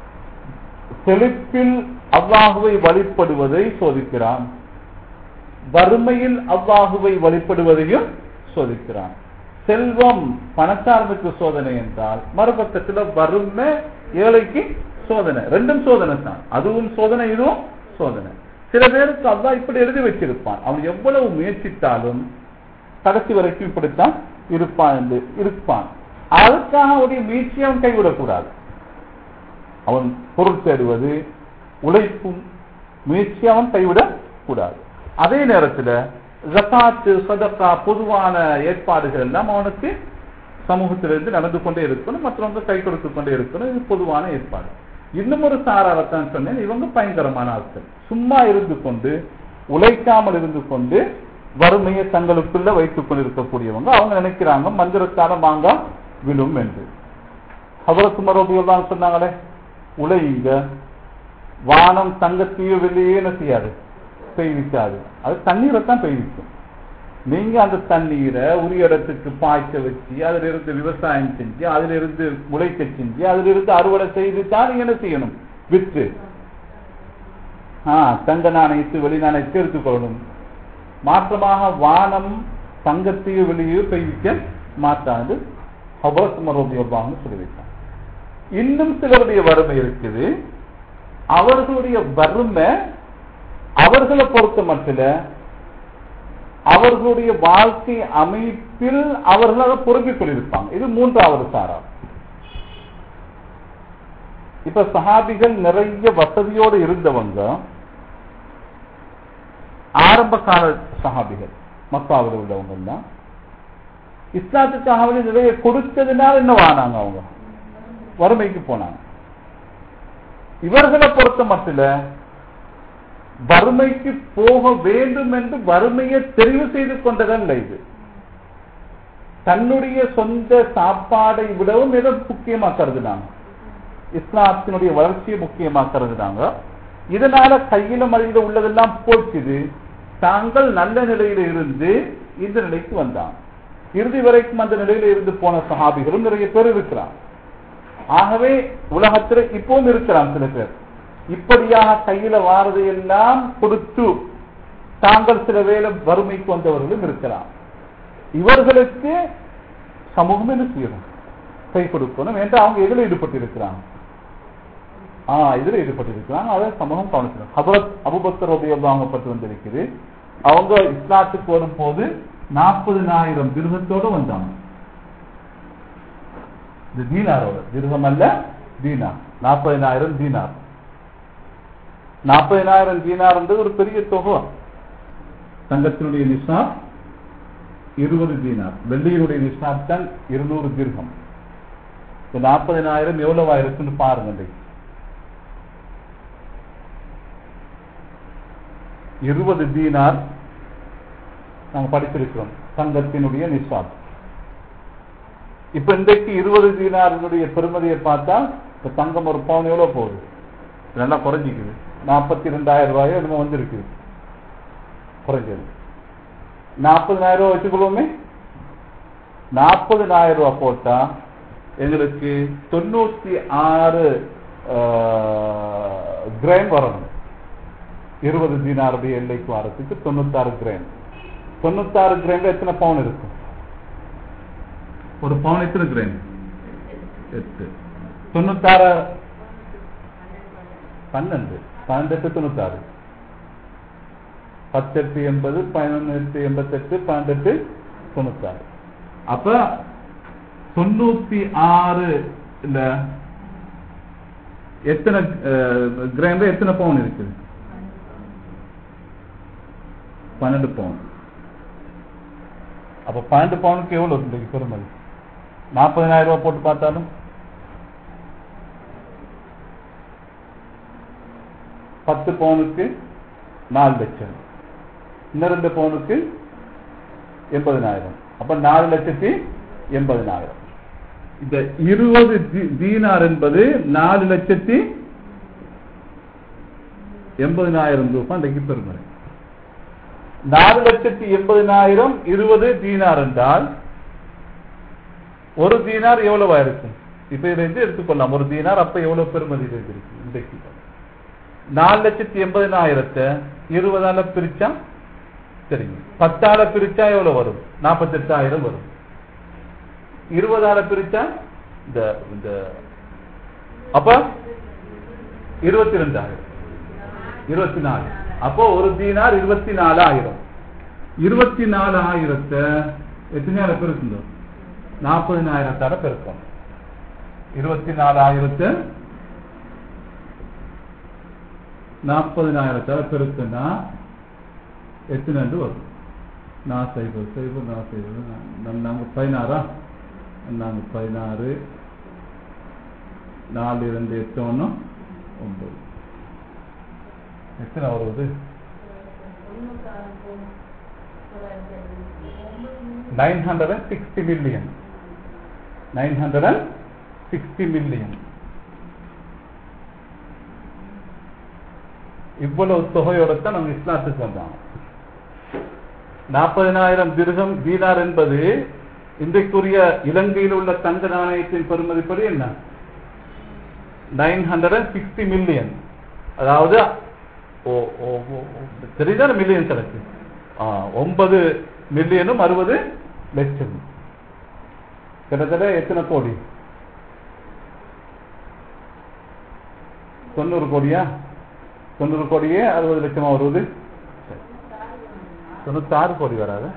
செழிப்பில் அல்லாஹுவை வழிபடுவதை சோதிக்கிறான் வறுமையில் அல்லாஹுவை வழிபடுவதையும் சோதிக்கிறான் செல்வம் பணக்காரனுக்கு சோதனை என்றால் மறுபக்கத்தில் வறுமை ஏழைக்கு சோதனை ரெண்டும் சோதனை தான் அதுவும் சோதனை இதுவும் சோதனை சில பேருக்கு அல்லா இப்படி எழுதி வச்சிருப்பான் அவன் எவ்வளவு முயற்சித்தாலும் கடைசி வரைக்கும் இப்படித்தான் இருப்பான் என்று இருப்பான் அதுக்காக அவருடைய முயற்சியை அவன் கைவிடக்கூடாது அவன் பொருள் தேடுவது உழைப்பும் முயற்சி அவன் கைவிடக் கூடாது அதே நேரத்தில் ஜக்காத்து சதக்கா பொதுவான ஏற்பாடுகள் எல்லாம் அவனுக்கு சமூகத்திலிருந்து நடந்து கொண்டே இருக்கணும் மற்றவங்க கை கொடுத்து கொண்டே இருக்கணும் இது பொதுவான ஏற்பாடு இன்னும் ஒரு சாராரத்தான் சொன்னேன் இவங்க பயங்கரமான ஆட்கள் சும்மா இருந்து கொண்டு உழைக்காமல் இருந்து கொண்டு வறுமையை தங்களுக்குள்ள வைத்துக் கொண்டிருக்கக்கூடியவங்க அவங்க நினைக்கிறாங்க மந்திரத்தால மாங்கா விழும் என்று அவரத்து மரோபியெல்லாம் சொன்னாங்களே உழையுங்க வானம் தங்கத்தையும் வெளியே என்ன செய்யாது பெய்விக்காது அது தண்ணீரை தான் பெய்விக்கும் நீங்க அந்த தண்ணீரை உரிய இடத்துக்கு பாய்ச்ச வச்சு அதுல இருந்து விவசாயம் செஞ்சு அதுல இருந்து முளைக்க செஞ்சு அதுல இருந்து அறுவடை செய்து தான் நீங்க என்ன செய்யணும் விற்று ஆஹ் தங்க நாணயத்து வெளி நாணயத்தை எடுத்துக்கொள்ளணும் மாற்றமாக வானம் தங்கத்தையும் வெளியே பெய்விக்க மாட்டாது ஹபரத் மரோபியப்பான்னு சொல்லி வைத்தாங்க இன்னும் சிலருடைய வறுமை இருக்குது அவர்களுடைய வறுமை அவர்களை பொறுத்த மட்டும் அவர்களுடைய வாழ்க்கை அமைப்பில் அவர்கள் அதை பொருந்திக் கொண்டிருப்பாங்க இது மூன்றாவது சாரா இப்ப சஹாபிகள் நிறைய வசதியோடு இருந்தவங்க ஆரம்ப கால சஹாபிகள் மக்காவில் உள்ளவங்க தான் இஸ்லாத்துக்காக வேண்டி நிறைய கொடுத்ததுனால என்ன வானாங்க அவங்க வறுமைக்கு போனாங்க இவர்களை பொறுத்த மட்டும் வறுமைக்கு போக வேண்டும் என்று வறுமையை தெரிவு செய்து கொண்டதல்ல இது தன்னுடைய சொந்த சாப்பாடை விடவும் எதை முக்கியமா கருதுனாங்க இஸ்லாத்தினுடைய வளர்ச்சியை முக்கியமா கருதுனாங்க இதனால கையில மறையில உள்ளதெல்லாம் போச்சுது தாங்கள் நல்ல நிலையில இருந்து இந்த நிலைக்கு வந்தாங்க இறுதி வரைக்கும் அந்த நிலையில இருந்து போன சஹாபிகளும் நிறைய பேர் இருக்கிறாங்க ஆகவே உலகத்தில் இப்பவும் இருக்கிறான் சில பேர் இப்படியாக கையில வாரதையெல்லாம் கொடுத்து தாங்கள் சில வேலை வறுமைக்கு வந்தவர்களும் இருக்கலாம் இவர்களுக்கு சமூகம் என்ன செய்யணும் கை கொடுக்கணும் என்று அவங்க எதுல ஈடுபட்டு இருக்கிறாங்க ஆஹ் இதுல ஈடுபட்டு இருக்கிறாங்க அதை சமூகம் கவனிக்கணும் ஹபரத் அபுபக்கர் அவங்க பட்டு வந்திருக்குது அவங்க இஸ்லாத்துக்கு வரும்போது நாற்பதினாயிரம் திருகத்தோடு வந்தாங்க இது தீனாரோட திருகம் அல்ல தீனார் நாற்பதினாயிரம் தீனார் நாற்பதினாயிரம் தீனார்ன்றது ஒரு பெரிய தொகை தங்கத்தினுடைய நிசார் இருபது தீனார் வெள்ளியினுடைய நிசார் தான் இருநூறு தீர்க்கம் இப்போ நாற்பதினாயிரம் எவ்வளவா இருக்குன்னு பாருங்க இன்றைக்கு இருபது தீனார் நாங்க படிச்சிருக்கிறோம் தங்கத்தினுடைய நிசாப் இப்ப இன்றைக்கு இருபது தீனாரினுடைய பெருமதியை பார்த்தா இப்ப தங்கம் ஒரு பவுன் எவ்வளவு போகுது நல்லா குறைஞ்சிக்குது நாற்பத்தி ரெண்டாயிரம் ரூபாயோ என்னமோ வந்திருக்கு குறைஞ்சது நாற்பதினாயிரம் ரூபாய் வச்சுக்கொள்வோமே நாற்பதினாயிரம் ரூபாய் போட்டா எங்களுக்கு தொண்ணூத்தி ஆறு கிராம் வரணும் இருபது தீனாருடைய எல்லைக்கு வரத்துக்கு தொண்ணூத்தாறு கிராம் தொண்ணூத்தாறு கிராம்ல எத்தனை பவுன் இருக்கும் ஒரு பவுன் எத்தனை கிராம் எட்டு தொண்ணூத்தாறு பன்னெண்டு பன்னெண்டு எட்டு தொண்ணூத்தாறு பத்தெட்டு எண்பது பதினொன்று எண்பத்தெட்டு பன்னெண்டு தொண்ணூத்தாறு அப்ப தொண்ணூத்தி ஆறு இல்ல எத்தனை கிராம்ல எத்தனை பவுன் இருக்குது பன்னெண்டு பவுன் அப்ப பன்னெண்டு பவுனுக்கு எவ்வளவு இன்றைக்கு பெருமதி நாற்பதினாயிரம் ரூபாய் போட்டு பார்த்தாலும் பத்து பவுனுக்கு நாலு லட்சம் இன்னும் ரெண்டு பவுனுக்கு எண்பதினாயிரம் அப்ப நாலு லட்சத்தி எண்பதினாயிரம் இந்த இருபது தீனார் என்பது நாலு லட்சத்தி எண்பதினாயிரம் ரூபாய் இன்றைக்கு பெருமதி நாலு லட்சத்தி எண்பதினாயிரம் இருபது தீனார் என்றால் ஒரு தீனார் எவ்வளவா இருக்கும் இப்ப இதை எடுத்துக்கொள்ளலாம் ஒரு தீனார் அப்ப எவ்வளவு பெருமதி இருக்கு இன்றைக்கு நாலு லட்சத்தி எண்பதினாயிரத்தை இருபதால பிரிச்சா சரிங்க பத்தால பிரிச்சா எவ்வளவு வரும் நாற்பத்தி எட்டாயிரம் வரும் இருபதால பிரிச்சா இந்த இந்த அப்ப இருபத்தி ரெண்டாயிரம் இருபத்தி நாலு அப்போ ஒரு தீனார் இருபத்தி நாலாயிரம் இருபத்தி நாலாயிரத்தை எத்தனையாயிரம் பெருக்கணும் நாற்பதினாயிரத்தால பெருக்கும் இருபத்தி நாலாயிரத்தை நாற்பதினாயிரத்தால பெருக்குன்னா எத்தனை வரும் நான் சைபர் சைபர் நான் சைபர் நாங்கள் பதினாறா நாங்கள் பதினாறு நாலு இரண்டு எட்டு ஒன்று ஒன்பது எத்தனை வருவது nine hundred and sixty million nine hundred and sixty million இவ்வளவு தொகையோட தான் நம்ம இஸ்லாத்துக்கு வந்தாங்க நாற்பதினாயிரம் திருகம் தீனார் என்பது இன்றைக்குரிய இலங்கையில் உள்ள தங்க நாணயத்தின் பெருமதிப்படி என்ன nine hundred and sixty million அதாவது தெரியுதா மில்லியன் கணக்கு ஒன்பது மில்லியனும் அறுபது லட்சம் கிட்டத்தட்ட எத்தனை கோடி தொண்ணூறு கோடியா தொண்ணூறு கோடியே அறுபது லட்சமா வருவது தொண்ணூத்தி ஆறு கோடி வராது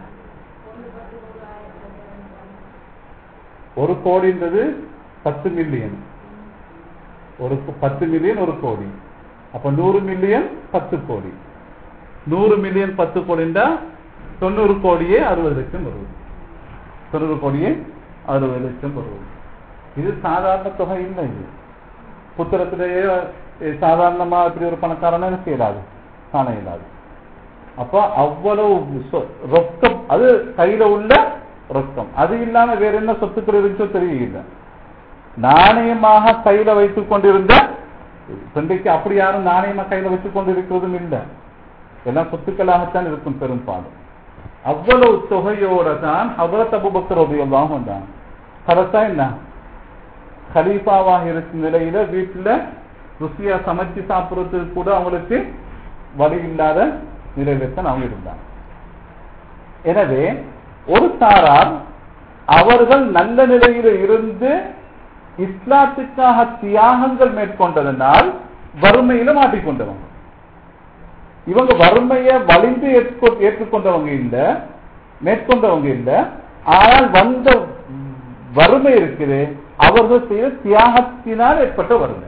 ஒரு கோடின்றது பத்து மில்லியன் ஒரு கு- பத்து மில்லியன் ஒரு கோடி அப்ப நூறு மில்லியன் பத்து கோடி நூறு மில்லியன் பத்து கோடிண்டா தொண்ணூறு கோடியே அறுபது லட்சம் வருவது தொண்ணூறு கோடியே அறுபது லட்சம் வருவது இது சாதாரண தொகை இல்லை இது புத்திரத்திலேயே அஹ், சாதாரணமா இப்படி ஒரு பணக்காரன என்ன செய்யலாது காண இயலாது அப்ப அவ்வளவு சொ- ரொக்கம் அது கையில உள்ள ரொக்கம் அது இல்லாம வேற என்ன சொத்துக்கள் இருந்துச்சோ தெரியல நாணயமாக கையில வைத்துக் கொண்டிருந்த இன்றைக்கு அப்படி யாரும் நாணயமா கையில வச்சுக் கொண்டிருக்கிறதும் இல்லை எல்லாம் சொத்துக்களாகத்தான் இருக்கும் பெரும்பாலும் அவ்வளவு தொகையோட தான் ஹபரத் அபுபக்கர் ரபியல்லாஹு வந்தாங்க கரெக்டா என்ன கலீஃபாவாக இருக்கும் நிலையில வீட்டுல ருசியா சமைச்சு சாப்பிடுறதுக்கு கூட அவங்களுக்கு வழி இல்லாத நிலையில தான் அவங்க இருந்தாங்க எனவே ஒரு சாரார் அவர்கள் நல்ல நிலையில இருந்து இஸ்லாத்துக்காக தியாகங்கள் மேற்கொண்டதனால் வறுமையில மாட்டிக்கொண்டவங்க இவங்க வறுமையை வலிந்து ஏற்றுக்கொ- ஏற்றுக்கொண்டவங்க இல்ல மேற்கொண்டவங்க இல்ல ஆனால் வந்த வறுமை இருக்குது அவர்கள் செய்த தியாகத்தினால் ஏற்பட்ட வறுமை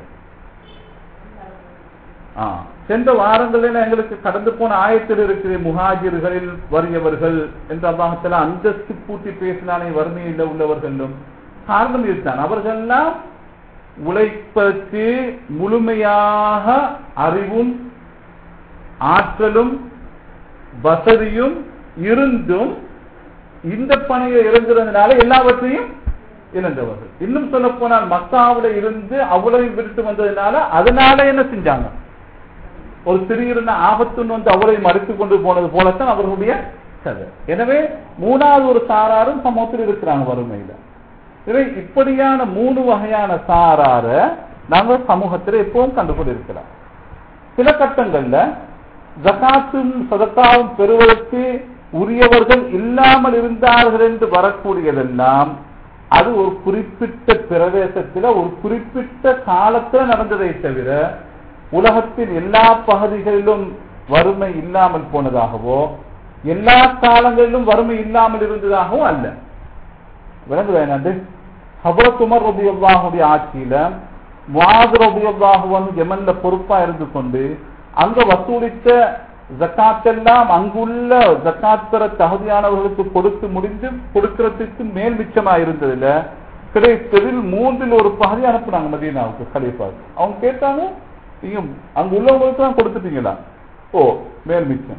ஆ. சென்ற வாரங்களில் எங்களுக்கு கடந்து போன ஆயத்தில் இருக்கிற முஹாஜிர்களில் வறியவர்கள் என்று அல்லாஹத்தில் அந்தஸ்து பூட்டி பேசினாலே வறுமையில் உள்ளவர்களும் காரணம் இதுதான் அவர்கள்லாம் உழைப்பதற்கு முழுமையாக அறிவும் ஆற்றலும் வசதியும் இருந்தும் இந்த பணியை இறங்குறதுனால எல்லாவற்றையும் இழந்தவர்கள் இன்னும் சொல்ல போனால் மக்காவுல இருந்து அவ்வளவு விட்டு வந்ததுனால அதனால என்ன செஞ்சாங்க ஒரு திடீர்னு ஆபத்துன்னு வந்து அவளை மறுத்து கொண்டு போனது போலத்தான் அவர்களுடைய கதை எனவே மூணாவது ஒரு சாராரும் சமூகத்தில் இருக்கிறாங்க வறுமையில எனவே இப்படியான மூணு வகையான சாரார நாங்க சமூகத்தில் எப்பவும் கண்டுகொண்டிருக்கலாம் சில கட்டங்கள்ல ஜகாத்தும் சதக்காவும் பெறுவதற்கு உரியவர்கள் இல்லாமல் இருந்தார்கள் என்று வரக்கூடியதெல்லாம் அது ஒரு குறிப்பிட்ட பிரதேசத்தில் ஒரு குறிப்பிட்ட காலத்தில் நடந்ததை தவிர உலகத்தின் எல்லா பகுதிகளிலும் வறுமை இல்லாமல் போனதாகவோ எல்லா காலங்களிலும் வறுமை இல்லாமல் இருந்ததாகவும் அல்ல விளங்குதா என்னது ஹபரத் உமர் ரபி அல்லாஹுடைய ஆட்சியில முவாது ரபி அல்லாஹு வந்து யமன்ல பொறுப்பா இருந்து கொண்டு அங்க வசூலித்த ஜக்காத் எல்லாம் அங்குள்ள ஜக்காத் பெற தகுதியானவர்களுக்கு கொடுத்து முடிந்து கொடுக்கிறதுக்கு மேல் மிச்சமா இருந்ததுல கிடைத்ததில் மூன்றில் ஒரு பகுதி அனுப்புனாங்க மதீனாவுக்கு கலீஃபாவுக்கு அவங்க கேட்டாங்க நீங்க அங்க உள்ளவங்களுக்கு தான் கொடுத்துட்டீங்களா ஓ மேல் மிச்சம்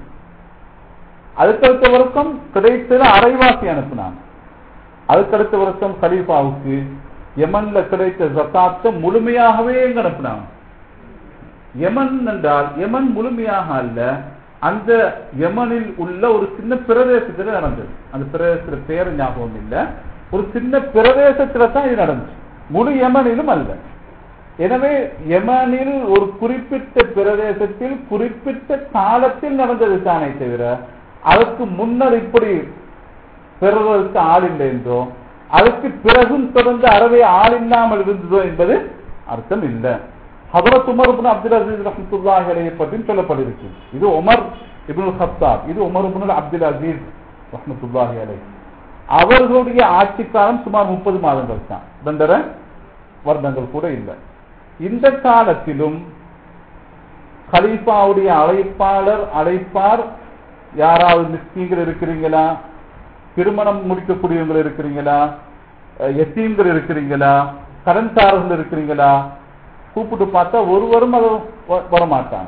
அதுக்கடுத்த வருஷம் கிடைத்தது அரைவாசி அனுப்புனாங்க அதுக்கடுத்த வருஷம் கலீஃபாவுக்கு யமன்ல கிடைத்த ஜக்காத்தை முழுமையாகவே எங்க அனுப்புனாங்க யமன் என்றால் யமன் முழுமையாக அல்ல அந்த யமனில் உள்ள ஒரு சின்ன பிரதேசத்துல நடந்தது அந்த பிரதேசத்துல பேர் ஞாபகம் இல்ல ஒரு சின்ன பிரதேசத்துல தான் இது நடந்துச்சு முழு யமனிலும் அல்ல எனவே யமனில் ஒரு குறிப்பிட்ட பிரதேசத்தில் குறிப்பிட்ட காலத்தில் நடந்தது தானே தவிர அதற்கு முன்னர் இப்படி பெறுவதற்கு ஆள் இல்லை என்றோ அதுக்கு பிறகும் தொடர்ந்து அறவே ஆள் இல்லாமல் இருந்ததோ என்பது அர்த்தம் இல்லை ஹதரத் உமர் இப்னு அப்துல் அசீஸ் ரஹ்மத்துல்லாஹி அலைஹி பற்றியும் சொல்லப்பட்டிருக்கு இது உமர் இப்னு ஹத்தாப் இது உமர் இப்னு அப்துல் அசீஸ் ரஹ்மத்துல்லாஹி அலைஹி அவர்களுடைய ஆட்சி காலம் சுமார் முப்பது மாதங்கள் தான் ரெண்டரை வருடங்கள் கூட இல்லை இந்த காலத்திலும் கலீஃபாவுடைய அழைப்பாளர் அழைப்பார் யாராவது மிஸ்கீங்கள் இருக்கிறீங்களா திருமணம் முடிக்கக்கூடியவங்க இருக்கிறீங்களா அஹ் எத்தீம்கள் இருக்கிறீங்களா கடன்காரர்கள் இருக்கிறீங்களா கூப்பிட்டு பார்த்தா ஒருவரும் அது வ- வரமாட்டாங்க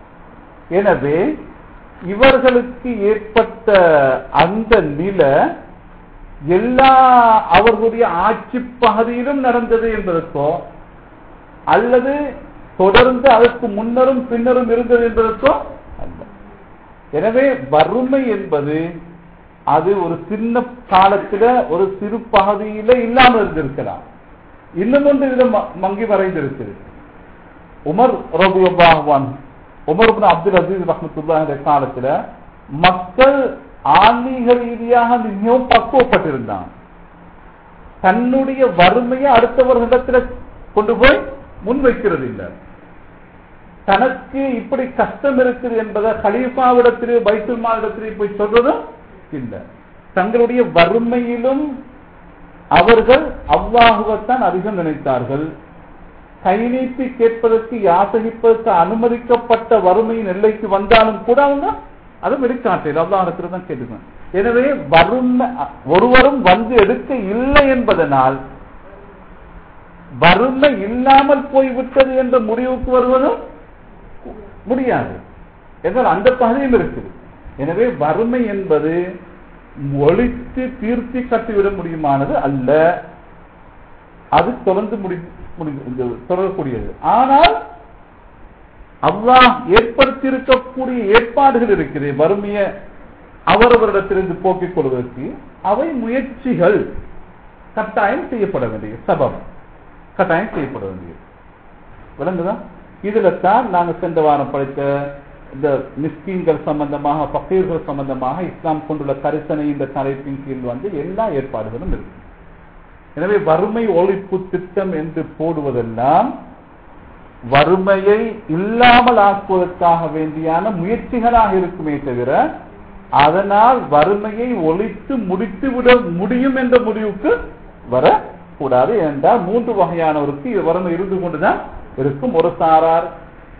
எனவே இவர்களுக்கு ஏற்பட்ட அந்த நிலை எல்லா அவர்களுடைய ஆட்சி பகுதியிலும் நடந்தது என்பதற்கோ அல்லது தொடர்ந்து அதற்கு முன்னரும் பின்னரும் இருந்தது என்பதற்கோ அல்ல எனவே வறுமை என்பது அது ஒரு சின்ன காலத்துல ஒரு சிறு பகுதியில இல்லாமல் இருந்திருக்கலாம் இன்னும் ஒன்று இதுல ம- மங்கி மறைந்திருக்குது உமர் ரபி அல்லாஹ்வான் உமர் இப்னு அப்துல் அசீஸ் ரஹ்மத்துல்லாஹ் காலத்துல மக்கள் ஆன்மீக ரீதியாக மிகவும் பக்குவப்பட்டிருந்தாங்க தன்னுடைய வறுமையை அடுத்தவர்களிடத்துல கொண்டு போய் முன்வைக்கிறது இல்லை தனக்கு இப்படி கஷ்டம் இருக்குது என்பதை ஹலீஃபாவிடத்திலே பைத்துல் மாலிடத்திலே போய் சொல்றதும் இல்லை தங்களுடைய வறுமையிலும் அவர்கள் அல்லாஹுவத்தான் அதிகம் நினைத்தார்கள் கை நீட்டி கேட்பதற்கு யாசகிப்பதற்கு அனுமதிக்கப்பட்ட வறுமையின் எல்லைக்கு வந்தாலும் கூட அவங்க அதை வெளிக்காட்டில் அல்லாஹத்தில் தான் கேட்டுக்கணும் எனவே வறுமை ஒருவரும் வந்து எடுக்க இல்லை என்பதனால் வறுமை இல்லாமல் போய்விட்டது என்ற முடிவுக்கு வருவதும் முடியாது என்றால் அந்த பகுதியும் இருக்குது எனவே வறுமை என்பது ஒழித்து தீர்த்தி கட்டிவிட முடியுமானது அல்ல அது தொடர்ந்து முடி முடி- தொடரக்கூடியது ஆனால் அல்லாஹ் ஏற்படுத்தியிருக்கக்கூடிய ஏற்பாடுகள் இருக்குது வறுமைய அவரவரிடத்திலிருந்து போக்கிக் கொள்வதற்கு அவை முயற்சிகள் கட்டாயம் செய்யப்பட வேண்டிய சபம் கட்டாயம் செய்யப்பட வேண்டியது விளங்குதா இதுல தான் நாங்க சென்ற வாரம் படித்த இந்த மிஸ்கீன்கள் சம்பந்தமாக பக்கீர்கள் சம்பந்தமாக இஸ்லாம் கொண்டுள்ள கரிசனை இந்த தலைப்பின் கீழ் வந்து எல்லா ஏற்பாடுகளும் இருக்கு எனவே வறுமை ஒழிப்பு திட்டம் என்று போடுவதெல்லாம் வறுமையை இல்லாமல் ஆக்குவதற்காக வேண்டியான முயற்சிகளாக இருக்குமே தவிர அதனால் வறுமையை ஒழித்து முடித்து விட முடியும் என்ற முடிவுக்கு வரக்கூடாது என்றால் மூன்று வகையானவருக்கு இது வறுமை இருந்து கொண்டுதான் இருக்கும் ஒரு சாரார்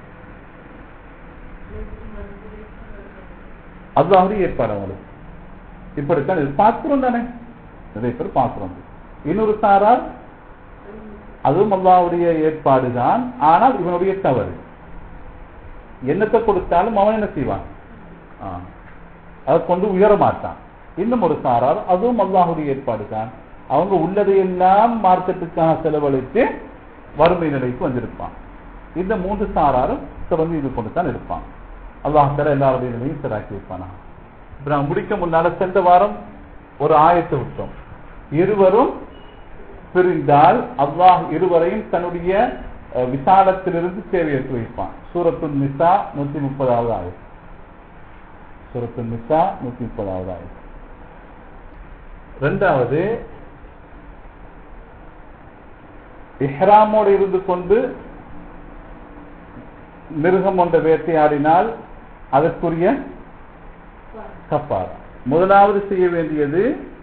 அல்லாஹுடைய ஏற்பாடு அவங்களுக்கு இப்படித்தான் இது பார்க்கிறோம் தானே நிறைய பேர் பார்க்கிறோம் இன்னொரு சாரார் அதுவும் அல்லாவுடைய ஏற்பாடு தான் ஆனால் இவனுடைய தவறு என்னத்தை கொடுத்தாலும் அவன் என்ன செய்வான் ஆ. அதை கொண்டு உயர மாட்டான் இன்னும் ஒரு சாரார் அதுவும் அல்லாஹுடைய ஏற்பாடு தான் அவங்க உள்ளதையெல்லாம் மார்க்கெட்டுக்காக செலவழித்து வறுமை நிலைக்கு வந்திருப்பான் இந்த மூன்று சாராரும் தொடர்ந்து இது கொண்டு தான் இருப்பான் அல்லாஹ் தர எல்லாருடைய நிலையும் சராக்கி வைப்பானா இப்ப நான் முடிக்க முன்னால சென்ற வாரம் ஒரு ஆயத்தை விட்டோம் இருவரும் பிரிந்தால் அல்லாஹ் இருவரையும் தன்னுடைய அஹ், விசாலத்திலிருந்து சேவையேற்று வைப்பான் சூரத்து நிசா நூத்தி முப்பதாவது ஆயிரம் சூரத்து நிசா நூத்தி முப்பதாவது ஆயிரம் ரெண்டாவது இஹ்ராமோடு இருந்து கொண்டு மிருகம் ஒன்றை வேட்டையாடினால் அதற்குரிய கப்பார் முதலாவது செய்ய வேண்டியது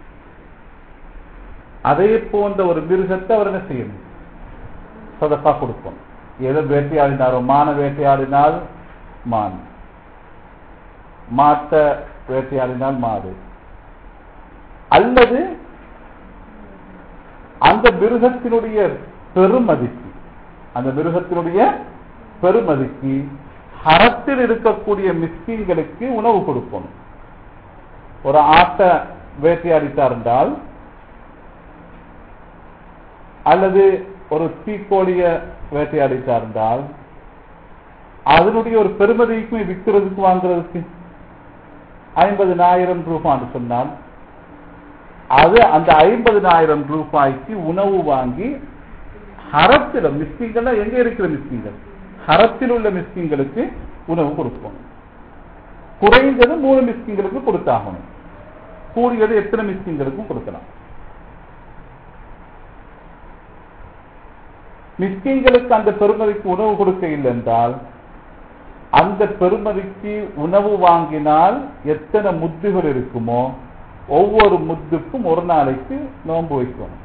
அதே போன்ற ஒரு மிருகத்தை அவர் என்ன செய்யணும் சதப்பா கொடுப்போம் எதை வேட்டையாடினாரோ மான வேட்டையாடினால் மான் மாட்டை வேட்டையாடினால் மாடு அல்லது அந்த மிருகத்தினுடைய பெருமதிக்கு அந்த மிருகத்தினுடைய பெருமதிக்கு ஹரத்தில் இருக்கக்கூடிய மிஸ்கீன்களுக்கு உணவு கொடுக்கணும் ஒரு ஆட்டை வேட்டையாடித்தா இருந்தால் அல்லது ஒரு தீக்கோழிய வேட்டையாடித்தா இருந்தால் அதனுடைய ஒரு பெருமதிக்குமே விற்கிறதுக்கு வாங்குறதுக்கு ஐம்பதுனாயிரம் ரூபான்னு சொன்னால் அது அந்த ஐம்பதுனாயிரம் ரூபாய்க்கு உணவு வாங்கி ஹரத்தில் மிஸ்கிங்கள் எங்க இருக்கிற மிஸ்கிங்கள் ஹரத்தில் உள்ள மிஸ்கிங்களுக்கு உணவு கொடுப்போம் குறைந்தது மூணு மிஸ்கிங்களுக்கு கொடுத்தாகணும் கூடியது எத்தனை மிஸ்கிங்களுக்கும் கொடுக்கலாம் மிஸ்கிங்களுக்கு அந்த பெருமதிக்கு உணவு கொடுக்க இல்லை என்றால் அந்த பெருமதிக்கு உணவு வாங்கினால் எத்தனை முத்துகள் இருக்குமோ ஒவ்வொரு முத்துக்கும் ஒரு நாளைக்கு நோன்பு வைக்கணும்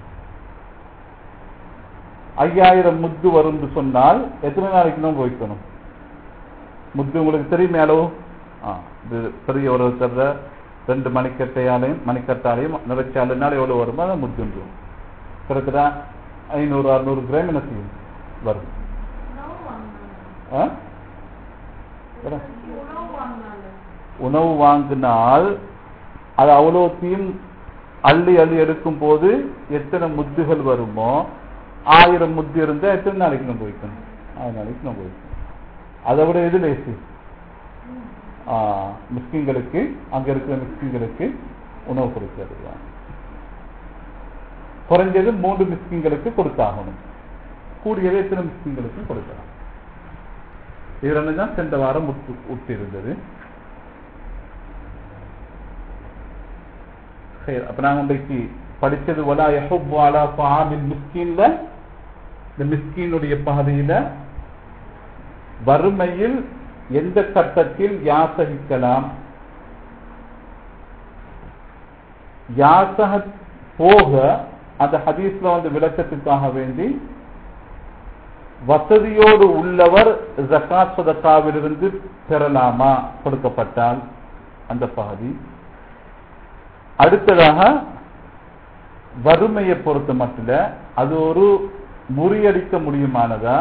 ஐயாயிரம் முத்து வரும் சொன்னால் எத்தனை நாளைக்கு நோன்பு வைக்கணும் முத்து உங்களுக்கு தெரியுமே அளவு ஆ, இது பெரிய ஒரு தர ரெண்டு மணிக்கட்டையாலையும் மணிக்கட்டாலையும் நிறைச்சாலுனால எவ்வளவு வருமோ அதை முத்துண்டு கிட்டத்தட்ட ஐநூறு அறுநூறு கிராம் என்ன செய்யும் வரும் ஆ? வரும். உணவு வாங்கினால் அது அவ்வளோத்தையும் அள்ளி அள்ளி எடுக்கும் போது எத்தனை முத்துகள் வருமோ ஆயிரம் முத்து இருந்தா எத்தனை நாளைக்கு நம்ம வைக்கணும் ஆறு நாளைக்கு நம்ம வைக்கணும் அதை விட எது லேசு மிஸ்கிங்களுக்கு அங்க இருக்கிற மிஸ்கிங்களுக்கு உணவு கொடுக்கிறது தான். குறைஞ்சது மூன்று மிஸ்கிங்களுக்கு கொடுத்தாகணும் கூடியது எத்தனை மிஸ்கிங்களுக்கு கொடுக்கலாம் இது ரெண்டு தான் சென்ற வாரம் உட்டு உட்டு இருந்தது சரி அப்ப நாங்க இன்றைக்கு படிச்சது வலா யஹுப் அலா ஃபாமில் மிஸ்கீன்ல இந்த மிஸ்கீனுடைய பகுதியில வறுமையில் எந்த கட்டத்தில் யாசகிக்கலாம் யாசக போக அந்த ஹதீஸ்ல வந்து விளக்கத்துக்காக வேண்டி வசதியோடு உள்ளவர் ஜக்காத் சதக்காவிலிருந்து பெறலாமா கொடுக்கப்பட்டால் அந்த பகுதி அடுத்ததாக வறுமையை பொறுத்த மட்டும் அது ஒரு முறியடிக்க முடியுமானதா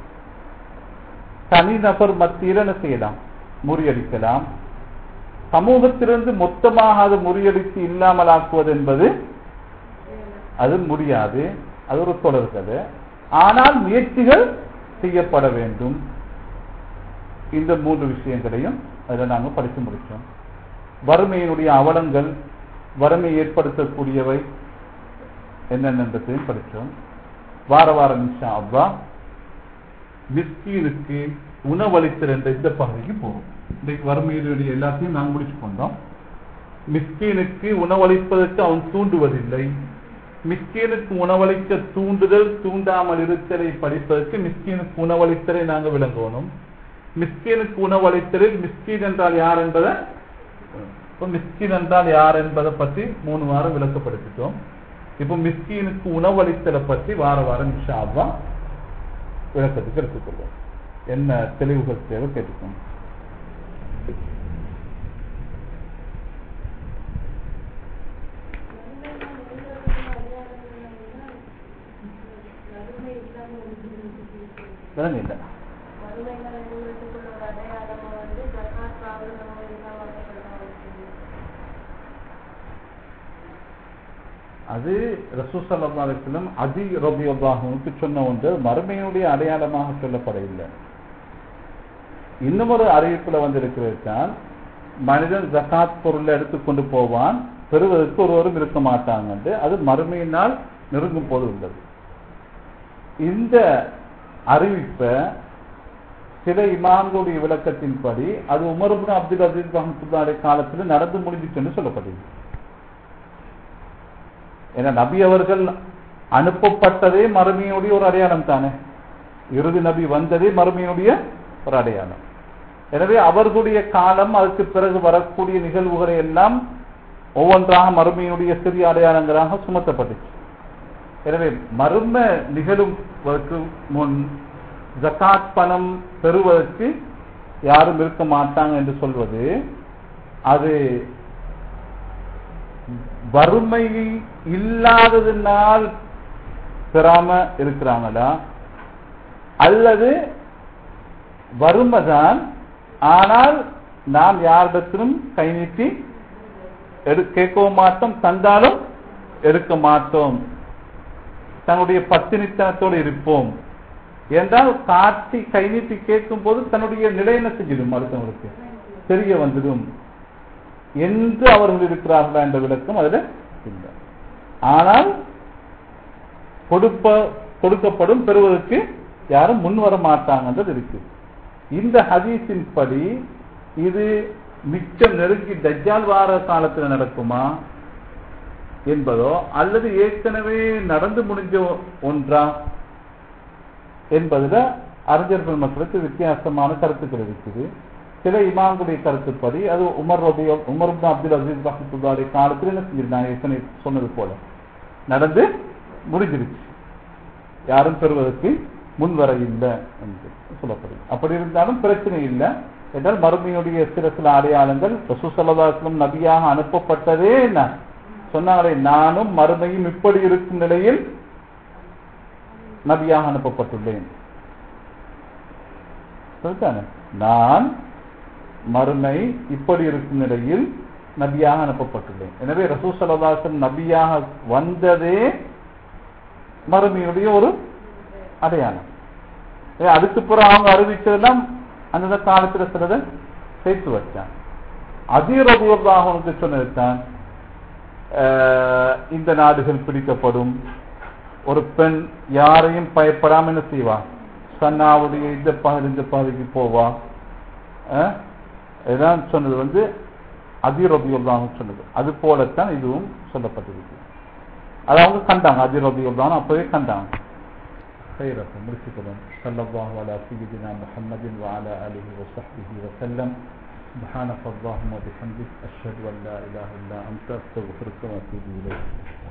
தனிநபர் மத்தியில் என்ன செய்யலாம் முறியடிக்கலாம் சமூகத்திலிருந்து மொத்தமாக அது முறியடித்து இல்லாமல் ஆக்குவது என்பது அது முடியாது அது ஒரு தொடர்கதை ஆனால் முயற்சிகள் செய்யப்பட வேண்டும் இந்த மூன்று விஷயங்களையும் அதில் நாங்கள் படித்து முடிச்சோம் வறுமையினுடைய அவலங்கள் வறுமை ஏற்படுத்தக்கூடியவை என்னென்னதையும் படித்தோம் வார வாரம் நிமிஷா அவ்வா மிஸ்கீனுக்கு உணவளித்தல் என்ற இந்த பகுதிக்கு போகும் இன்றைக்கு வறுமையினுடைய எல்லாத்தையும் நாங்கள் முடிச்சு கொண்டோம் மிஸ்கீனுக்கு உணவளிப்பதற்கு அவன் தூண்டுவதில்லை மிஸ்கீனுக்கு உணவளிக்க தூண்டுதல் தூண்டாமல் இருத்தலை படிப்பதற்கு மிஸ்கீனுக்கு உணவளித்தலை நாங்கள் விளங்கணும் மிஸ்கீனுக்கு உணவளித்தலில் மிஸ்கீன் என்றால் யார் என்பதை இப்போ மிஸ்கீன் என்றால் யார் என்பதை பற்றி மூணு வாரம் விளக்கப்படுத்திட்டோம் இப்போ மிஸ்கீனுக்கு உணவளித்தலை பற்றி வார வாரம் இன்ஷாவா விளக்கத்துக்கு எடுத்துக்கொள்வோம் என்ன தெளிவுகள் தேவை கேட்டுக்கோங்க விளங்க அது ரசூசல்லாஸ்லம் அதி ரபியுல்லாஹுக்கு சொன்ன ஒன்று மறுமையினுடைய அடையாளமாக சொல்லப்படவில்லை இன்னும் ஒரு அறிவிப்புல வந்து இருக்கிறதுதான் மனிதன் ஜகாத் பொருளை எடுத்துக்கொண்டு போவான் பெறுவதற்கு ஒருவரும் இருக்க மாட்டாங்க அது மறுமையினால் நெருங்கும் போது உள்ளது இந்த அறிவிப்பை சில இமாம்களுடைய விளக்கத்தின்படி அது உமர்புன் அப்துல் அசீஸ் ரஹமத்துல்லாடைய காலத்தில் நடந்து முடிஞ்சிச்சுன்னு சொல்லப்படுது ஏன்னா நபி அவர்கள் அனுப்பப்பட்டதே மறுமையினுடைய ஒரு அடையாளம் தானே இறுதி நபி வந்ததே மறுமையினுடைய ஒரு அடையாளம் எனவே அவர்களுடைய காலம் அதுக்கு பிறகு வரக்கூடிய நிகழ்வுகளை எல்லாம் ஒவ்வொன்றாக மறுமையினுடைய சிறிய அடையாளங்களாக சுமத்தப்பட்டுச்சு எனவே மர்ம நிகழுவதற்கு முன் ஜக்காத் பணம் பெறுவதற்கு யாரும் இருக்க மாட்டாங்க என்று சொல்வது அது வறுமை இல்லாததுனால் பெறாம இருக்கிறாங்களா அல்லது வறுமைதான் ஆனால் நாம் யாரிடத்திலும் கை நீட்டி எடு கேட்கவும் மாட்டோம் தந்தாலும் எடுக்க மாட்டோம் தன்னுடைய பத்தினித்தனத்தோடு இருப்போம் என்றால் காட்டி கை நீட்டி கேட்கும் போது தன்னுடைய நிலை என்ன செஞ்சிடும் அடுத்தவங்களுக்கு தெரிய வந்துடும் என்று அவர்கள் இருக்கிறார்களா என்ற விளக்கம் அதுல இல்லை ஆனால் கொடுப்ப கொடுக்கப்படும் பெறுவதற்கு யாரும் முன் வர மாட்டாங்கன்றது இருக்கு இந்த ஹதீஸின் படி இது மிச்சம் நெருங்கி தஜ்ஜால் வார காலத்தில் நடக்குமா என்பதோ அல்லது ஏற்கனவே நடந்து முடிஞ்ச ஒன்றா என்பதுல அறிஞர்கள் மக்களுக்கு வித்தியாசமான கருத்துக்கள் இருக்குது சில இமாம்களுடைய கருத்துப்படி அது உமர் ரபி உமர் அப்துல் அசீஸ் ரஹமத்துல்லாடைய காலத்தில் என்ன செஞ்சிருந்தாங்க ஏற்கனவே சொன்னது போல நடந்து முடிஞ்சிருச்சு யாரும் பெறுவதற்கு முன்வர இல்லை என்று சொல்லப்படுது அப்படி இருந்தாலும் பிரச்சனை இல்லை என்றால் மறுமையுடைய சில சில அடையாளங்கள் ரசூசல்லாஸ்லம் நபியாக அனுப்பப்பட்டதே என்ன சொன்னாங்களே நானும் மறுமையும் இப்படி இருக்கும் நிலையில் நபியாக அனுப்பப்பட்டுள்ளேன் சொல்லிட்டானே நான் மறுமை இப்படி இருக்கும் நிலையில் நபியாக அனுப்பப்பட்டுள்ளேன் எனவே ரசூ சலதாசன் நபியாக வந்ததே மறுமையுடைய ஒரு அடையாளம் அதுக்கு பிறகு அவங்க அறிவிச்சதெல்லாம் அந்த காலத்துல சிலதை சேர்த்து வச்சான் அதிரபூர்வாக உனக்கு சொன்னதுதான் இந்த நாடுகள் பிடிக்கப்படும் ஒரு பெண் யாரையும் பயப்படாம என்ன செய்வா சன்னாவுடைய இந்த பகுதி இந்த பகுதிக்கு போவா இதான் சொன்னது வந்து அதிரபியுல்லாக சொன்னது அது போலத்தான் இதுவும் சொல்லப்பட்டிருக்கு அது அவங்க கண்டாங்க அதிரபியுல்லான்னு அப்பவே கண்டாங்க خيرا முடிச்சுக்கிறோம் صلى الله على سيدنا محمد وعلى آله وصحبه وسلم سبحانك اللهم وبحمدك أشهد أن لا إله إلا أنت أستغفرك وأتوب إليك